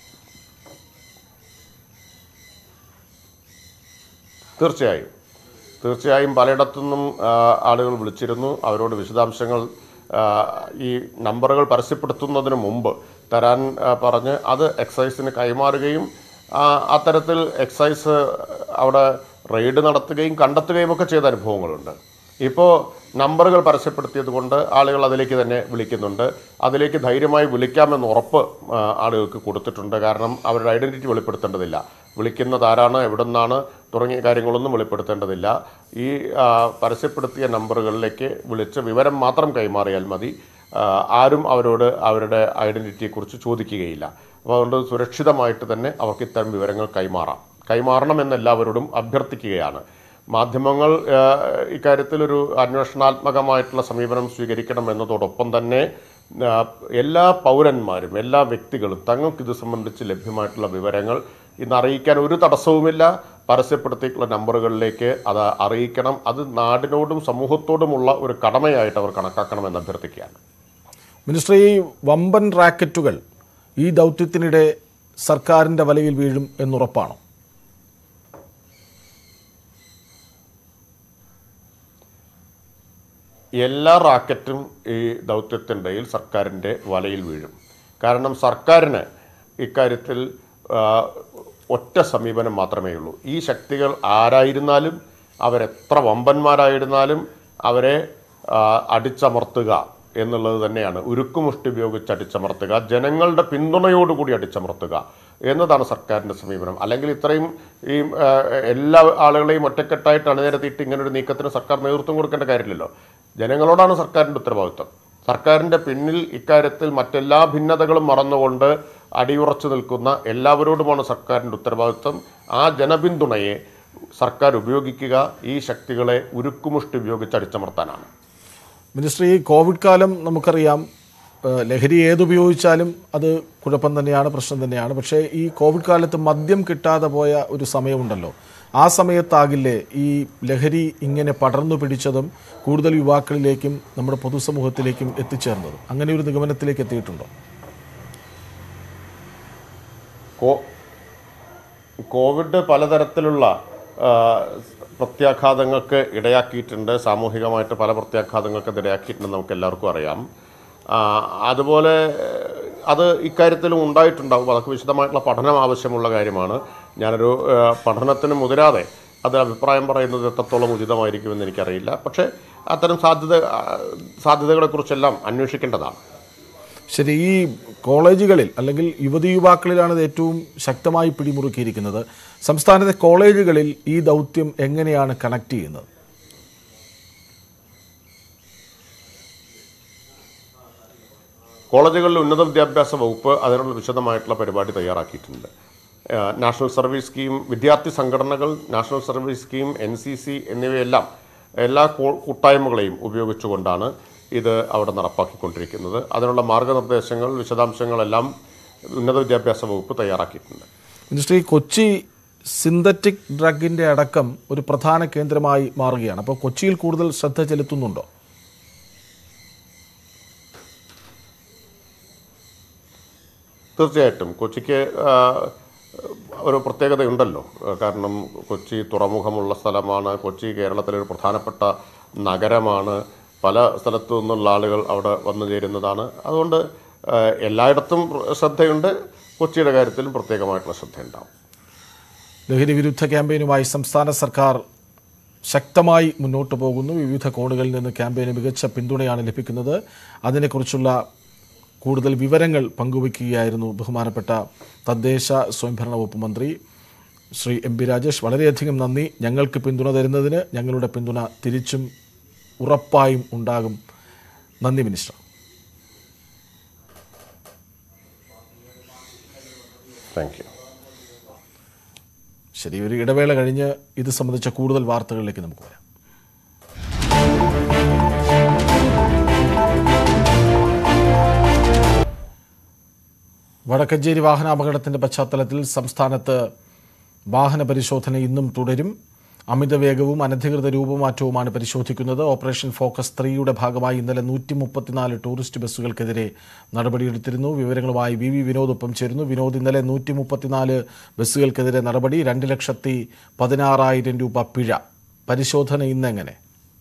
തീർച്ചയായും തീർച്ചയായും പലയിടത്തു നിന്നും ആ, ആളുകൾ വിളിച്ചിരുന്നു അവരോട് വിശദാംശങ്ങൾ ആ, ഈ നമ്പറുകൾ പരസ്യപ്പെടുത്തുന്നതിന് മുമ്പ് തരാൻ ആ, പറഞ്ഞ് അത് എക്സൈസിന് കൈമാറുകയും ആ, അത്തരത്തിൽ എക്സൈസ് അവിടെ റെയ്ഡ് നടത്തുകയും കണ്ടെത്തുകയും ഒക്കെ ചെയ്ത അനുഭവങ്ങളുണ്ട് ഇപ്പോൾ നമ്പറുകൾ പരസ്യപ്പെടുത്തിയത് കൊണ്ട് ആളുകൾ അതിലേക്ക് തന്നെ വിളിക്കുന്നുണ്ട് അതിലേക്ക് ധൈര്യമായി വിളിക്കാമെന്ന് ഉറപ്പ് ആ, ആളുകൾക്ക് കൊടുത്തിട്ടുണ്ട് കാരണം അവരുടെ ഐഡൻറ്റിറ്റി വെളിപ്പെടുത്തേണ്ടതില്ല വിളിക്കുന്നത് ആരാണ് എവിടെ നിന്നാണ് തുടങ്ങിയ കാര്യങ്ങളൊന്നും വെളിപ്പെടുത്തേണ്ടതില്ല ഈ ആ, പരസ്യപ്പെടുത്തിയ നമ്പറുകളിലേക്ക് വിളിച്ച് വിവരം മാത്രം കൈമാറിയാൽ മതി ആ, ആരും അവരോട് അവരുടെ ഐഡൻറ്റിറ്റിയെക്കുറിച്ച് ചോദിക്കുകയില്ല അപ്പോൾ അതുകൊണ്ട് സുരക്ഷിതമായിട്ട് തന്നെ അവർക്ക് ഇത്തരം വിവരങ്ങൾ കൈമാറാം കൈമാറണമെന്ന് എല്ലാവരോടും അഭ്യർത്ഥിക്കുകയാണ് മാധ്യമങ്ങൾ ആ, ഇക്കാര്യത്തിൽ ഒരു അന്വേഷണാത്മകമായിട്ടുള്ള സമീപനം സ്വീകരിക്കണം എന്നതോടൊപ്പം തന്നെ ആ, എല്ലാ പൗരന്മാരും എല്ലാ വ്യക്തികളും തങ്ങൾക്ക് ഇത് സംബന്ധിച്ച് ലഭ്യമായിട്ടുള്ള വിവരങ്ങൾ ഇന്ന് അറിയിക്കാൻ ഒരു തടസ്സവുമില്ല പരസ്യപ്പെടുത്തിയിട്ടുള്ള നമ്പറുകളിലേക്ക് അത് അറിയിക്കണം അത് നാടിനോടും സമൂഹത്തോടുമുള്ള ഒരു കടമയായിട്ട് അവർ കണക്കാക്കണമെന്ന് അഭ്യർത്ഥിക്കുകയാണ് മിനിസ്റ്റർ ഈ വമ്പൻ റാക്കറ്റുകൾ ഈ ദൗത്യത്തിനിടെ സർക്കാരിൻ്റെ വലയിൽ വീഴും എന്നുറപ്പാണോ എല്ലാ റാക്കറ്റും ഈ ദൗത്യത്തിൻ്റെയിൽ സർക്കാരിൻ്റെ വലയിൽ വീഴും കാരണം സർക്കാരിന് ഇക്കാര്യത്തിൽ ആ, ഒറ്റ സമീപനം മാത്രമേ ഉള്ളൂ ഈ ശക്തികൾ ആരായിരുന്നാലും അവരെത്ര വമ്പന്മാരായിരുന്നാലും അവരെ ആ, അടിച്ചമർത്തുക എന്നുള്ളത് തന്നെയാണ് ഉരുക്കുമുഷ്ടി ഉപയോഗിച്ച് അടിച്ചമർത്തുക ജനങ്ങളുടെ പിന്തുണയോടുകൂടി അടിച്ചമർത്തുക എന്നതാണ് സർക്കാരിൻ്റെ സമീപനം അല്ലെങ്കിൽ ഇത്രയും ഈ ആ, എല്ലാ ആളുകളെയും ഒറ്റക്കെട്ടായിട്ട് അണിനിരത്തിയിട്ട് ഇങ്ങനൊരു നീക്കത്തിന് സർക്കാർ നേതൃത്വം കൊടുക്കേണ്ട കാര്യമില്ലല്ലോ ജനങ്ങളോടാണ് സർക്കാരിൻ്റെ ഉത്തരവാദിത്വം സർക്കാരിൻ്റെ പിന്നിൽ ഇക്കാര്യത്തിൽ മറ്റെല്ലാ ഭിന്നതകളും മറന്നുകൊണ്ട് അടിയുറച്ചു നിൽക്കുന്ന എല്ലാവരോടുമാണ് സർക്കാരിൻ്റെ ഉത്തരവാദിത്വം ആ ജനപിന്തുണയെ സർക്കാർ ഉപയോഗിക്കുക ഈ ശക്തികളെ ഉരുക്കുമുഷ്ടി ഉപയോഗിച്ച് അടിച്ചമർത്താനാണ് മിനിസ്റ്റർ ഈ കോവിഡ് കാലം നമുക്കറിയാം ഏഹ് ലഹരി ഏതുപയോഗിച്ചാലും അത് കുഴപ്പം തന്നെയാണ് പ്രശ്നം തന്നെയാണ് പക്ഷേ ഈ കോവിഡ് കാലത്ത് മദ്യം കിട്ടാതെ പോയ ഒരു സമയമുണ്ടല്ലോ ആ സമയത്താകില്ലേ ഈ ലഹരി ഇങ്ങനെ പടർന്നു പിടിച്ചതും കൂടുതൽ യുവാക്കളിലേക്കും നമ്മുടെ പൊതുസമൂഹത്തിലേക്കും എത്തിച്ചേർന്നതും അങ്ങനെ ഒരു നിഗമനത്തിലേക്ക് എത്തിയിട്ടുണ്ടോ കോ- കോവിഡ് പലതരത്തിലുള്ള ആ, പ്രത്യാഘാതങ്ങൾക്ക് ഇടയാക്കിയിട്ടുണ്ട് സാമൂഹികമായിട്ട് പല പ്രത്യാഘാതങ്ങൾക്ക് ഇത് ഇടയാക്കിയിട്ടുണ്ടെന്ന് നമുക്ക് എല്ലാവർക്കും അറിയാം ആ, അതുപോലെ അത് ഇക്കാര്യത്തിലും ഉണ്ടായിട്ടുണ്ടാവും അതൊക്കെ വിശദമായിട്ടുള്ള പഠനം ആവശ്യമുള്ള കാര്യമാണ് ഞാനൊരു ആ, പഠനത്തിന് മുതിരാതെ അത് അഭിപ്രായം പറയുന്നത് എത്രത്തോളം ഉചിതമായിരിക്കുമെന്ന് എനിക്കറിയില്ല പക്ഷേ അത്തരം സാധ്യത ആ, സാധ്യതകളെക്കുറിച്ചെല്ലാം അന്വേഷിക്കേണ്ടതാണ് ശരി ഈ കോളേജുകളിൽ അല്ലെങ്കിൽ യുവതി യുവാക്കളിലാണ് ഇത് ഏറ്റവും ശക്തമായി പിടിമുറുക്കിയിരിക്കുന്നത് സംസ്ഥാനത്തെ കോളേജുകളിൽ ഈ ദൗത്യം എങ്ങനെയാണ് കണക്ട് ചെയ്യുന്നത് കോളേജുകളിൽ ഉന്നത വിദ്യാഭ്യാസ വകുപ്പ് അതിനുള്ള വിശദമായിട്ടുള്ള പരിപാടി തയ്യാറാക്കിയിട്ടുണ്ട് ആ, നാഷണൽ സർവീസ് സ്കീം വിദ്യാർത്ഥി സംഘടനകൾ national service scheme N C C എന്നിവയെല്ലാം എല്ലാ കൂ- കൂട്ടായ്മകളെയും ഉപയോഗിച്ചുകൊണ്ടാണ് ഇത് അവിടെ നടപ്പാക്കിക്കൊണ്ടിരിക്കുന്നത് അതിനുള്ള മാർഗനിർദ്ദേശങ്ങൾ വിശദാംശങ്ങളെല്ലാം ഉന്നത വിദ്യാഭ്യാസ വകുപ്പ് തയ്യാറാക്കിയിട്ടുണ്ട് മിനിസ്റ്റർ ഈ കൊച്ചി സിന്തറ്റിക് ഡ്രഗിൻ്റെ അടക്കം ഒരു പ്രധാന കേന്ദ്രമായി മാറുകയാണ് അപ്പോൾ കൊച്ചിയിൽ കൂടുതൽ ശ്രദ്ധ ചെലുത്തുന്നുണ്ടോ തീർച്ചയായിട്ടും കൊച്ചിക്ക് ആ, ഒരു പ്രത്യേകതയുണ്ടല്ലോ കാരണം കൊച്ചി തുറമുഖമുള്ള സ്ഥലമാണ് കൊച്ചി കേരളത്തിലെ ഒരു പ്രധാനപ്പെട്ട നഗരമാണ് പല സ്ഥലത്തു നിന്നുള്ള ആളുകൾ അവിടെ വന്നു ചേരുന്നതാണ് അതുകൊണ്ട് ആ, എല്ലായിടത്തും ശ്രദ്ധയുണ്ട് കൊച്ചിയുടെ കാര്യത്തിലും പ്രത്യേകമായിട്ടുള്ള ശ്രദ്ധയുണ്ടാവും ലഹരി വിരുദ്ധ ക്യാമ്പയിനുമായി സംസ്ഥാന സർക്കാർ ശക്തമായി മുന്നോട്ട് പോകുന്നു വിവിധ കോണുകളിൽ നിന്ന് ക്യാമ്പയിന് മികച്ച പിന്തുണയാണ് ലഭിക്കുന്നത് അതിനെക്കുറിച്ചുള്ള കൂടുതൽ വിവരങ്ങൾ പങ്കുവയ്ക്കുകയായിരുന്നു ബഹുമാനപ്പെട്ട തദ്ദേശ സ്വയംഭരണ വകുപ്പ് മന്ത്രി ശ്രീ എം പി രാജേഷ് വളരെയധികം നന്ദി ഞങ്ങൾക്ക് പിന്തുണ തരുന്നതിന് ഞങ്ങളുടെ പിന്തുണ തിരിച്ചും ഉറപ്പായും ഉണ്ടാകും നന്ദി മിനിസ്റ്റർ താങ്ക് യു ശരി ഒരു ഇടവേള കഴിഞ്ഞ് ഇത് സംബന്ധിച്ച കൂടുതൽ വാർത്തകളിലേക്ക് നമുക്ക് വരാം വടക്കഞ്ചേരി വാഹനാപകടത്തിന്റെ പശ്ചാത്തലത്തിൽ സംസ്ഥാനത്ത് വാഹന പരിശോധന ഇന്നും തുടരും അമിതവേഗവും അനധികൃത രൂപമാറ്റവുമാണ് പരിശോധിക്കുന്നത് ഓപ്പറേഷൻ ഫോക്കസ് ത്രീയുടെ ഭാഗമായി ഇന്നലെ നൂറ്റി മുപ്പത്തിനാല് ടൂറിസ്റ്റ് ബസ്സുകൾക്കെതിരെ നടപടിയെടുത്തിരുന്നു വിവരങ്ങളുമായി വി വി വിനോദ് ഒപ്പം ചേരുന്നു വിനോദ് ഇന്നലെ നൂറ്റി മുപ്പത്തിനാല് ബസ്സുകൾക്കെതിരെ നടപടി രണ്ട് ലക്ഷത്തി പതിനാറായിരം രൂപ പിഴ പരിശോധന ഇന്നെങ്ങനെ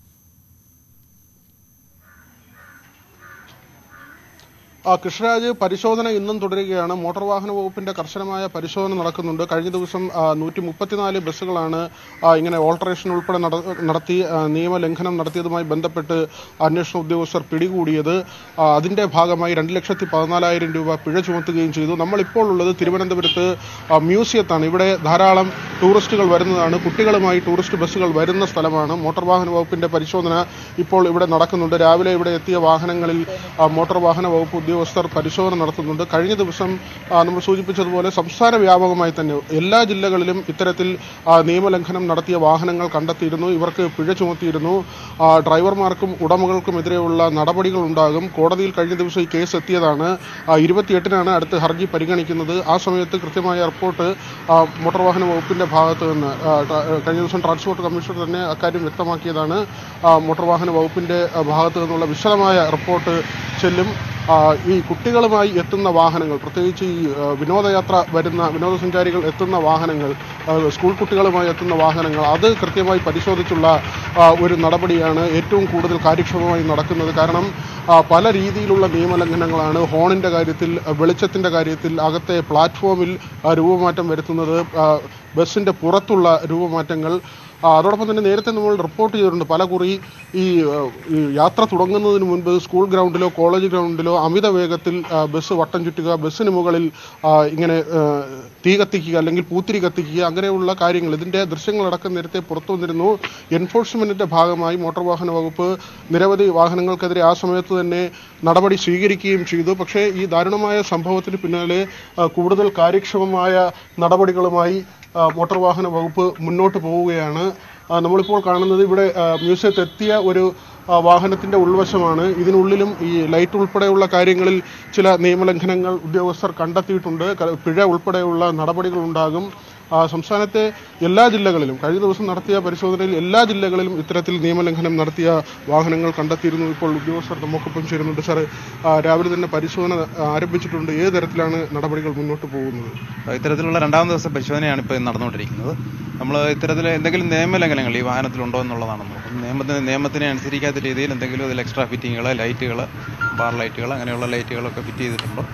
ആ, കൃഷ്ണരാജ് പരിശോധന ഇന്നും തുടരുകയാണ് മോട്ടോർ വാഹന വകുപ്പിന്റെ കർശനമായ പരിശോധന നടക്കുന്നുണ്ട് കഴിഞ്ഞ ദിവസം നൂറ്റി മുപ്പത്തിനാല് ബസ്സുകളാണ് ആ, ഇങ്ങനെ ഓൾട്ടറേഷൻ ഉൾപ്പെടെ നട- നടത്തി ആ, നിയമലംഘനം നടത്തിയതുമായി ബന്ധപ്പെട്ട് അന്വേഷണ ഉദ്യോഗസ്ഥർ പിടികൂടിയത് ആ, അതിന്റെ ഭാഗമായി രണ്ട് ലക്ഷത്തി പതിനാലായിരം രൂപ പിഴ ചുമത്തുകയും ചെയ്തു നമ്മളിപ്പോൾ ഉള്ളത് തിരുവനന്തപുരത്ത് ആ, മ്യൂസിയത്താണ് ഇവിടെ ധാരാളം ടൂറിസ്റ്റുകൾ വരുന്നതാണ് കുട്ടികളുമായി ടൂറിസ്റ്റ് ബസ്സുകൾ വരുന്ന സ്ഥലമാണ് മോട്ടോർ വാഹന വകുപ്പിന്റെ പരിശോധന ഇപ്പോൾ ഇവിടെ നടക്കുന്നുണ്ട് രാവിലെ ഇവിടെ എത്തിയ വാഹനങ്ങളിൽ ആ, മോട്ടോർ വാഹന വകുപ്പ് ഉദ്യോഗസ്ഥർ പരിശോധന നടത്തുന്നുണ്ട് കഴിഞ്ഞ ദിവസം ആ, നമ്മൾ സൂചിപ്പിച്ചതുപോലെ സംസ്ഥാന വ്യാപകമായി തന്നെ എല്ലാ ജില്ലകളിലും ഇത്തരത്തിൽ ആ, നിയമലംഘനം നടത്തിയ വാഹനങ്ങൾ കണ്ടെത്തിയിരുന്നു ഇവർക്ക് പിഴ ചുമത്തിയിരുന്നു ആ, ഡ്രൈവർമാർക്കും ഉടമകൾക്കുമെതിരെയുള്ള നടപടികൾ ഉണ്ടാകും കോടതിയിൽ കഴിഞ്ഞ ദിവസം ഈ കേസ് എത്തിയതാണ് ആ, ഇരുപത്തിയെട്ടിനാണ് അടുത്ത് ഹർജി പരിഗണിക്കുന്നത് ആ സമയത്ത് കൃത്യമായ റിപ്പോർട്ട് ആ, മോട്ടോർ വാഹന വകുപ്പിന്റെ ഭാഗത്ത് നിന്ന് ആ, ട്ര- കഴിഞ്ഞ ദിവസം ട്രാൻസ്പോർട്ട് കമ്മീഷണർ തന്നെ അക്കാര്യം വ്യക്തമാക്കിയതാണ് ആ, മോട്ടോർ വാഹന വകുപ്പിന്റെ ആ, ഭാഗത്ത് നിന്നുള്ള വിശദമായ റിപ്പോർട്ട് ചെല്ലും ആ, ഈ കുട്ടികളുമായി എത്തുന്ന വാഹനങ്ങൾ പ്രത്യേകിച്ച് ഈ ആ, വിനോദയാത്ര വരുന്ന വിനോദസഞ്ചാരികൾ എത്തുന്ന വാഹനങ്ങൾ ആ, സ്കൂൾ കുട്ടികളുമായി എത്തുന്ന വാഹനങ്ങൾ അത് കൃത്യമായി പരിശോധിച്ചുള്ള ആ, ഒരു നടപടിയാണ് ഏറ്റവും കൂടുതൽ കാര്യക്ഷമമായി നടക്കുന്നത് കാരണം ആ, പല രീതിയിലുള്ള നിയമലംഘനങ്ങളാണ് ഹോണിന്റെ കാര്യത്തിൽ ആ, വെളിച്ചത്തിന്റെ കാര്യത്തിൽ അകത്തെ പ്ലാറ്റ്ഫോമിൽ ആ, രൂപമാറ്റം വരുത്തുന്നത് ആ, ബസ്സിന്റെ പുറത്തുള്ള രൂപമാറ്റങ്ങൾ ആ, അതോടൊപ്പം തന്നെ നേരത്തെ നമ്മൾ റിപ്പോർട്ട് ചെയ്തിട്ടുണ്ട് പല കുറി ഈ ആ, ഈ യാത്ര തുടങ്ങുന്നതിന് മുൻപ് സ്കൂൾ ഗ്രൗണ്ടിലോ കോളേജ് ഗ്രൗണ്ടിലോ അമിത വേഗത്തിൽ ആ, ബസ് വട്ടം ചുറ്റുക ബസ്സിന് മുകളിൽ ആ, ഇങ്ങനെ ആ, തീ കത്തിക്കുക അല്ലെങ്കിൽ പൂത്തിരി കത്തിക്കുക അങ്ങനെയുള്ള കാര്യങ്ങൾ ഇതിന്റെ ദൃശ്യങ്ങളടക്കം നേരത്തെ പുറത്തു വന്നിരുന്നു എൻഫോഴ്സ്മെന്റിന്റെ ഭാഗമായി മോട്ടോർ വാഹന വകുപ്പ് നിരവധി വാഹനങ്ങൾക്കെതിരെ ആ സമയത്ത് തന്നെ നടപടി സ്വീകരിക്കുകയും ചെയ്തു പക്ഷേ ഈ ദാരുണമായ സംഭവത്തിന് പിന്നാലെ ആ, കൂടുതൽ കാര്യക്ഷമമായ നടപടികളുമായി ആ, മോട്ടോർ വാഹന വകുപ്പ് മുന്നോട്ട് പോവുകയാണ് ആ, നമ്മളിപ്പോൾ കാണുന്നത് ഇവിടെ ആ, മ്യൂസിയത്ത് എത്തിയ ഒരു ആ, വാഹനത്തിന്റെ ഉൾവശമാണ് ഇതിനുള്ളിലും ഈ ലൈറ്റ് ഉൾപ്പെടെയുള്ള കാര്യങ്ങളിൽ ചില നിയമലംഘനങ്ങൾ ഉദ്യോഗസ്ഥർ കണ്ടെത്തിയിട്ടുണ്ട് ക- പിഴ ഉൾപ്പെടെയുള്ള നടപടികൾ ഉണ്ടാകും ആ, സംസ്ഥാനത്തെ എല്ലാ ജില്ലകളിലും കഴിഞ്ഞ ദിവസം നടത്തിയ പരിശോധനയിൽ എല്ലാ ജില്ലകളിലും ഇത്തരത്തിൽ നിയമലംഘനം നടത്തിയ വാഹനങ്ങൾ കണ്ടെത്തിയിരുന്നു ഇപ്പോൾ ഉദ്യോഗസ്ഥർ നമുക്കൊപ്പം ചേരുന്നുണ്ട് സാർ ആ, രാവിലെ തന്നെ പരിശോധന ആരംഭിച്ചിട്ടുണ്ട് ഏത് തരത്തിലാണ് നടപടികൾ മുന്നോട്ട് പോകുന്നത് ഇത്തരത്തിലുള്ള രണ്ടാം ദിവസം പരിശോധനയാണ് ഇപ്പോൾ നടന്നുകൊണ്ടിരിക്കുന്നത് നമ്മൾ ഇത്തരത്തിൽ എന്തെങ്കിലും നിയമലംഘനങ്ങൾ ഈ വാഹനത്തിലുണ്ടോ എന്നുള്ളതാണ് നോക്കുന്നത് നിയമത്തിന് നിയമത്തിനെ അനുസരിക്കാത്ത രീതിയിൽ എന്തെങ്കിലും ഇതിൽ എക്സ്ട്രാ ഫിറ്റിങ്ങുകൾ ലൈറ്റുകൾ ബാർ ലൈറ്റുകൾ അങ്ങനെയുള്ള ലൈറ്റുകളൊക്കെ ഫിറ്റ് ചെയ്തിട്ടുണ്ടോ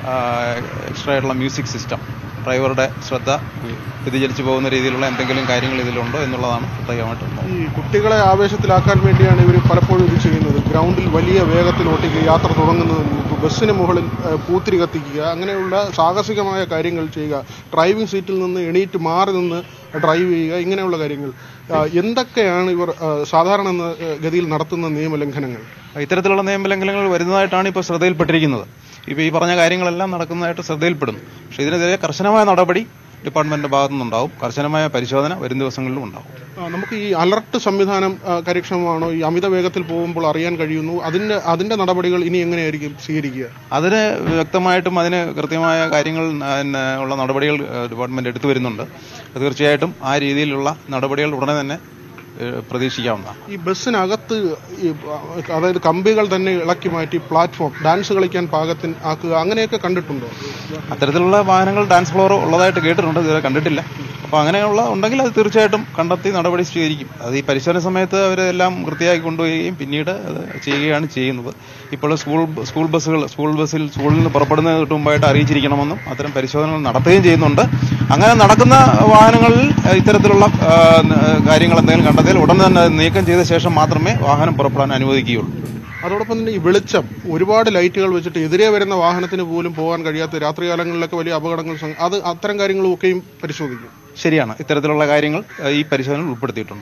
എക്സ്ട്രാ ആയിട്ടുള്ള മ്യൂസിക് സിസ്റ്റം ഡ്രൈവറുടെ ശ്രദ്ധ വ്യതിചലിച്ചു പോകുന്ന രീതിയിലുള്ള എന്തെങ്കിലും കാര്യങ്ങൾ ഇതിലുണ്ടോ എന്നുള്ളതാണ് പ്രത്യേകമായിട്ട് നോക്കുന്നത് ഈ കുട്ടികളെ ആവേശത്തിലാക്കാൻ വേണ്ടിയാണ് ഇവർ പലപ്പോഴും ഇത് ചെയ്യുന്നത് ഗ്രൗണ്ടിൽ വലിയ വേഗത്തിൽ ഓട്ടിക്കുക യാത്ര തുടങ്ങുന്നതിന് മുമ്പ് ബസ്സിന് മുകളിൽ ആ, പൂത്തിരി കത്തിക്കുക അങ്ങനെയുള്ള സാഹസികമായ കാര്യങ്ങൾ ചെയ്യുക ഡ്രൈവിംഗ് സീറ്റിൽ നിന്ന് എണീറ്റ് മാറി നിന്ന് ഡ്രൈവ് ചെയ്യുക ഇങ്ങനെയുള്ള കാര്യങ്ങൾ ആ, എന്തൊക്കെയാണ് ഇവർ ആ, സാധാരണ ന- ഗതിയിൽ നടത്തുന്ന നിയമലംഘനങ്ങൾ ഇത്തരത്തിലുള്ള നിയമലംഘനങ്ങൾ വരുന്നതായിട്ടാണ് ഇപ്പോൾ ശ്രദ്ധയിൽപ്പെട്ടിരിക്കുന്നത് ഇപ്പോൾ ഈ പറഞ്ഞ കാര്യങ്ങളെല്ലാം നടക്കുന്നതായിട്ട് ശ്രദ്ധയിൽപ്പെടുന്നു പക്ഷേ ഇതിനെതിരെ കർശനമായ നടപടി ഡിപ്പാർട്ട്മെന്റിന്റെ ഭാഗത്തു നിന്നുണ്ടാവും കർശനമായ പരിശോധന വരും ദിവസങ്ങളിലും ഉണ്ടാവും ആ, നമുക്ക് ഈ അലർട്ട് സംവിധാനം ആ, കാര്യക്ഷമമാണോ ഈ അമിത വേഗത്തിൽ പോകുമ്പോൾ അറിയാൻ കഴിയുന്നു അതിന്റെ അതിന്റെ നടപടികൾ ഇനി എങ്ങനെയായിരിക്കും സ്വീകരിക്കുക അതിന് വ്യക്തമായിട്ടും അതിന് കൃത്യമായ കാര്യങ്ങൾ പിന്നെ ഉള്ള നടപടികൾ ഏഹ്, ഡിപ്പാർട്ട്മെന്റ് എടുത്തു വരുന്നുണ്ട് തീർച്ചയായിട്ടും ആ രീതിയിലുള്ള നടപടികൾ ഉടനെ തന്നെ ഏഹ്, പ്രതീക്ഷിക്കാവുന്നതാണ് ഈ ബസ്സിനകത്ത് ഈ അതായത് കമ്പികൾ തന്നെ ഇളക്കി മാറ്റി പ്ലാറ്റ്ഫോം ഡാൻസ് കളിക്കാൻ പാകത്തിന് ആക്കുക അങ്ങനെയൊക്കെ കണ്ടിട്ടുണ്ടോ അത്തരത്തിലുള്ള വാഹനങ്ങൾ ഡാൻസ് ഫ്ലോർ ഉള്ളതായിട്ട് കേട്ടിട്ടുണ്ട് ഇതുവരെ കണ്ടിട്ടില്ല അപ്പോൾ അങ്ങനെയുള്ള ഉണ്ടെങ്കിൽ അത് തീർച്ചയായിട്ടും കണ്ടെത്തി നടപടി സ്വീകരിക്കും അത് ഈ പരിശോധന സമയത്ത് അവരെല്ലാം വൃത്തിയാക്കി കൊണ്ടുപോവുകയും പിന്നീട് അത് ചെയ്യുകയാണ് ചെയ്യുന്നത് ഇപ്പോൾ സ്കൂൾ സ്കൂൾ ബസ്സുകൾ സ്കൂൾ ബസ്സിൽ സ്കൂളിൽ നിന്ന് പുറപ്പെടുന്നതിന് തൊട്ട് മുമ്പായിട്ട് അറിയിച്ചിരിക്കണമെന്നും അത്തരം പരിശോധനകൾ നടത്തുകയും ചെയ്യുന്നുണ്ട് അങ്ങനെ നടക്കുന്ന വാഹനങ്ങളിൽ ഏഹ്, ഇത്തരത്തിലുള്ള ഏഹ്, കാര്യങ്ങൾ എന്തെങ്കിലും കണ്ടെത്തിയാൽ ഉടൻ തന്നെ അത് നീക്കം ചെയ്ത ശേഷം മാത്രമേ വാഹനം പുറപ്പെടാൻ അനുവദിക്കുകയുള്ളൂ അതോടൊപ്പം തന്നെ ഈ വെളിച്ചം ഒരുപാട് ലൈറ്റുകൾ വെച്ചിട്ട് എതിരെ വരുന്ന വാഹനത്തിന് പോലും പോകാൻ കഴിയാത്ത രാത്രികാലങ്ങളിലൊക്കെ വലിയ അപകടങ്ങൾ സംഭ- അത് അത്തരം കാര്യങ്ങളും ഒക്കെയും പരിശോധിക്കും ശരിയാണ് ഇത്തരത്തിലുള്ള കാര്യങ്ങൾ ഏഹ്, ഈ പരിശോധനയിൽ ഉൾപ്പെടുത്തിയിട്ടുണ്ട്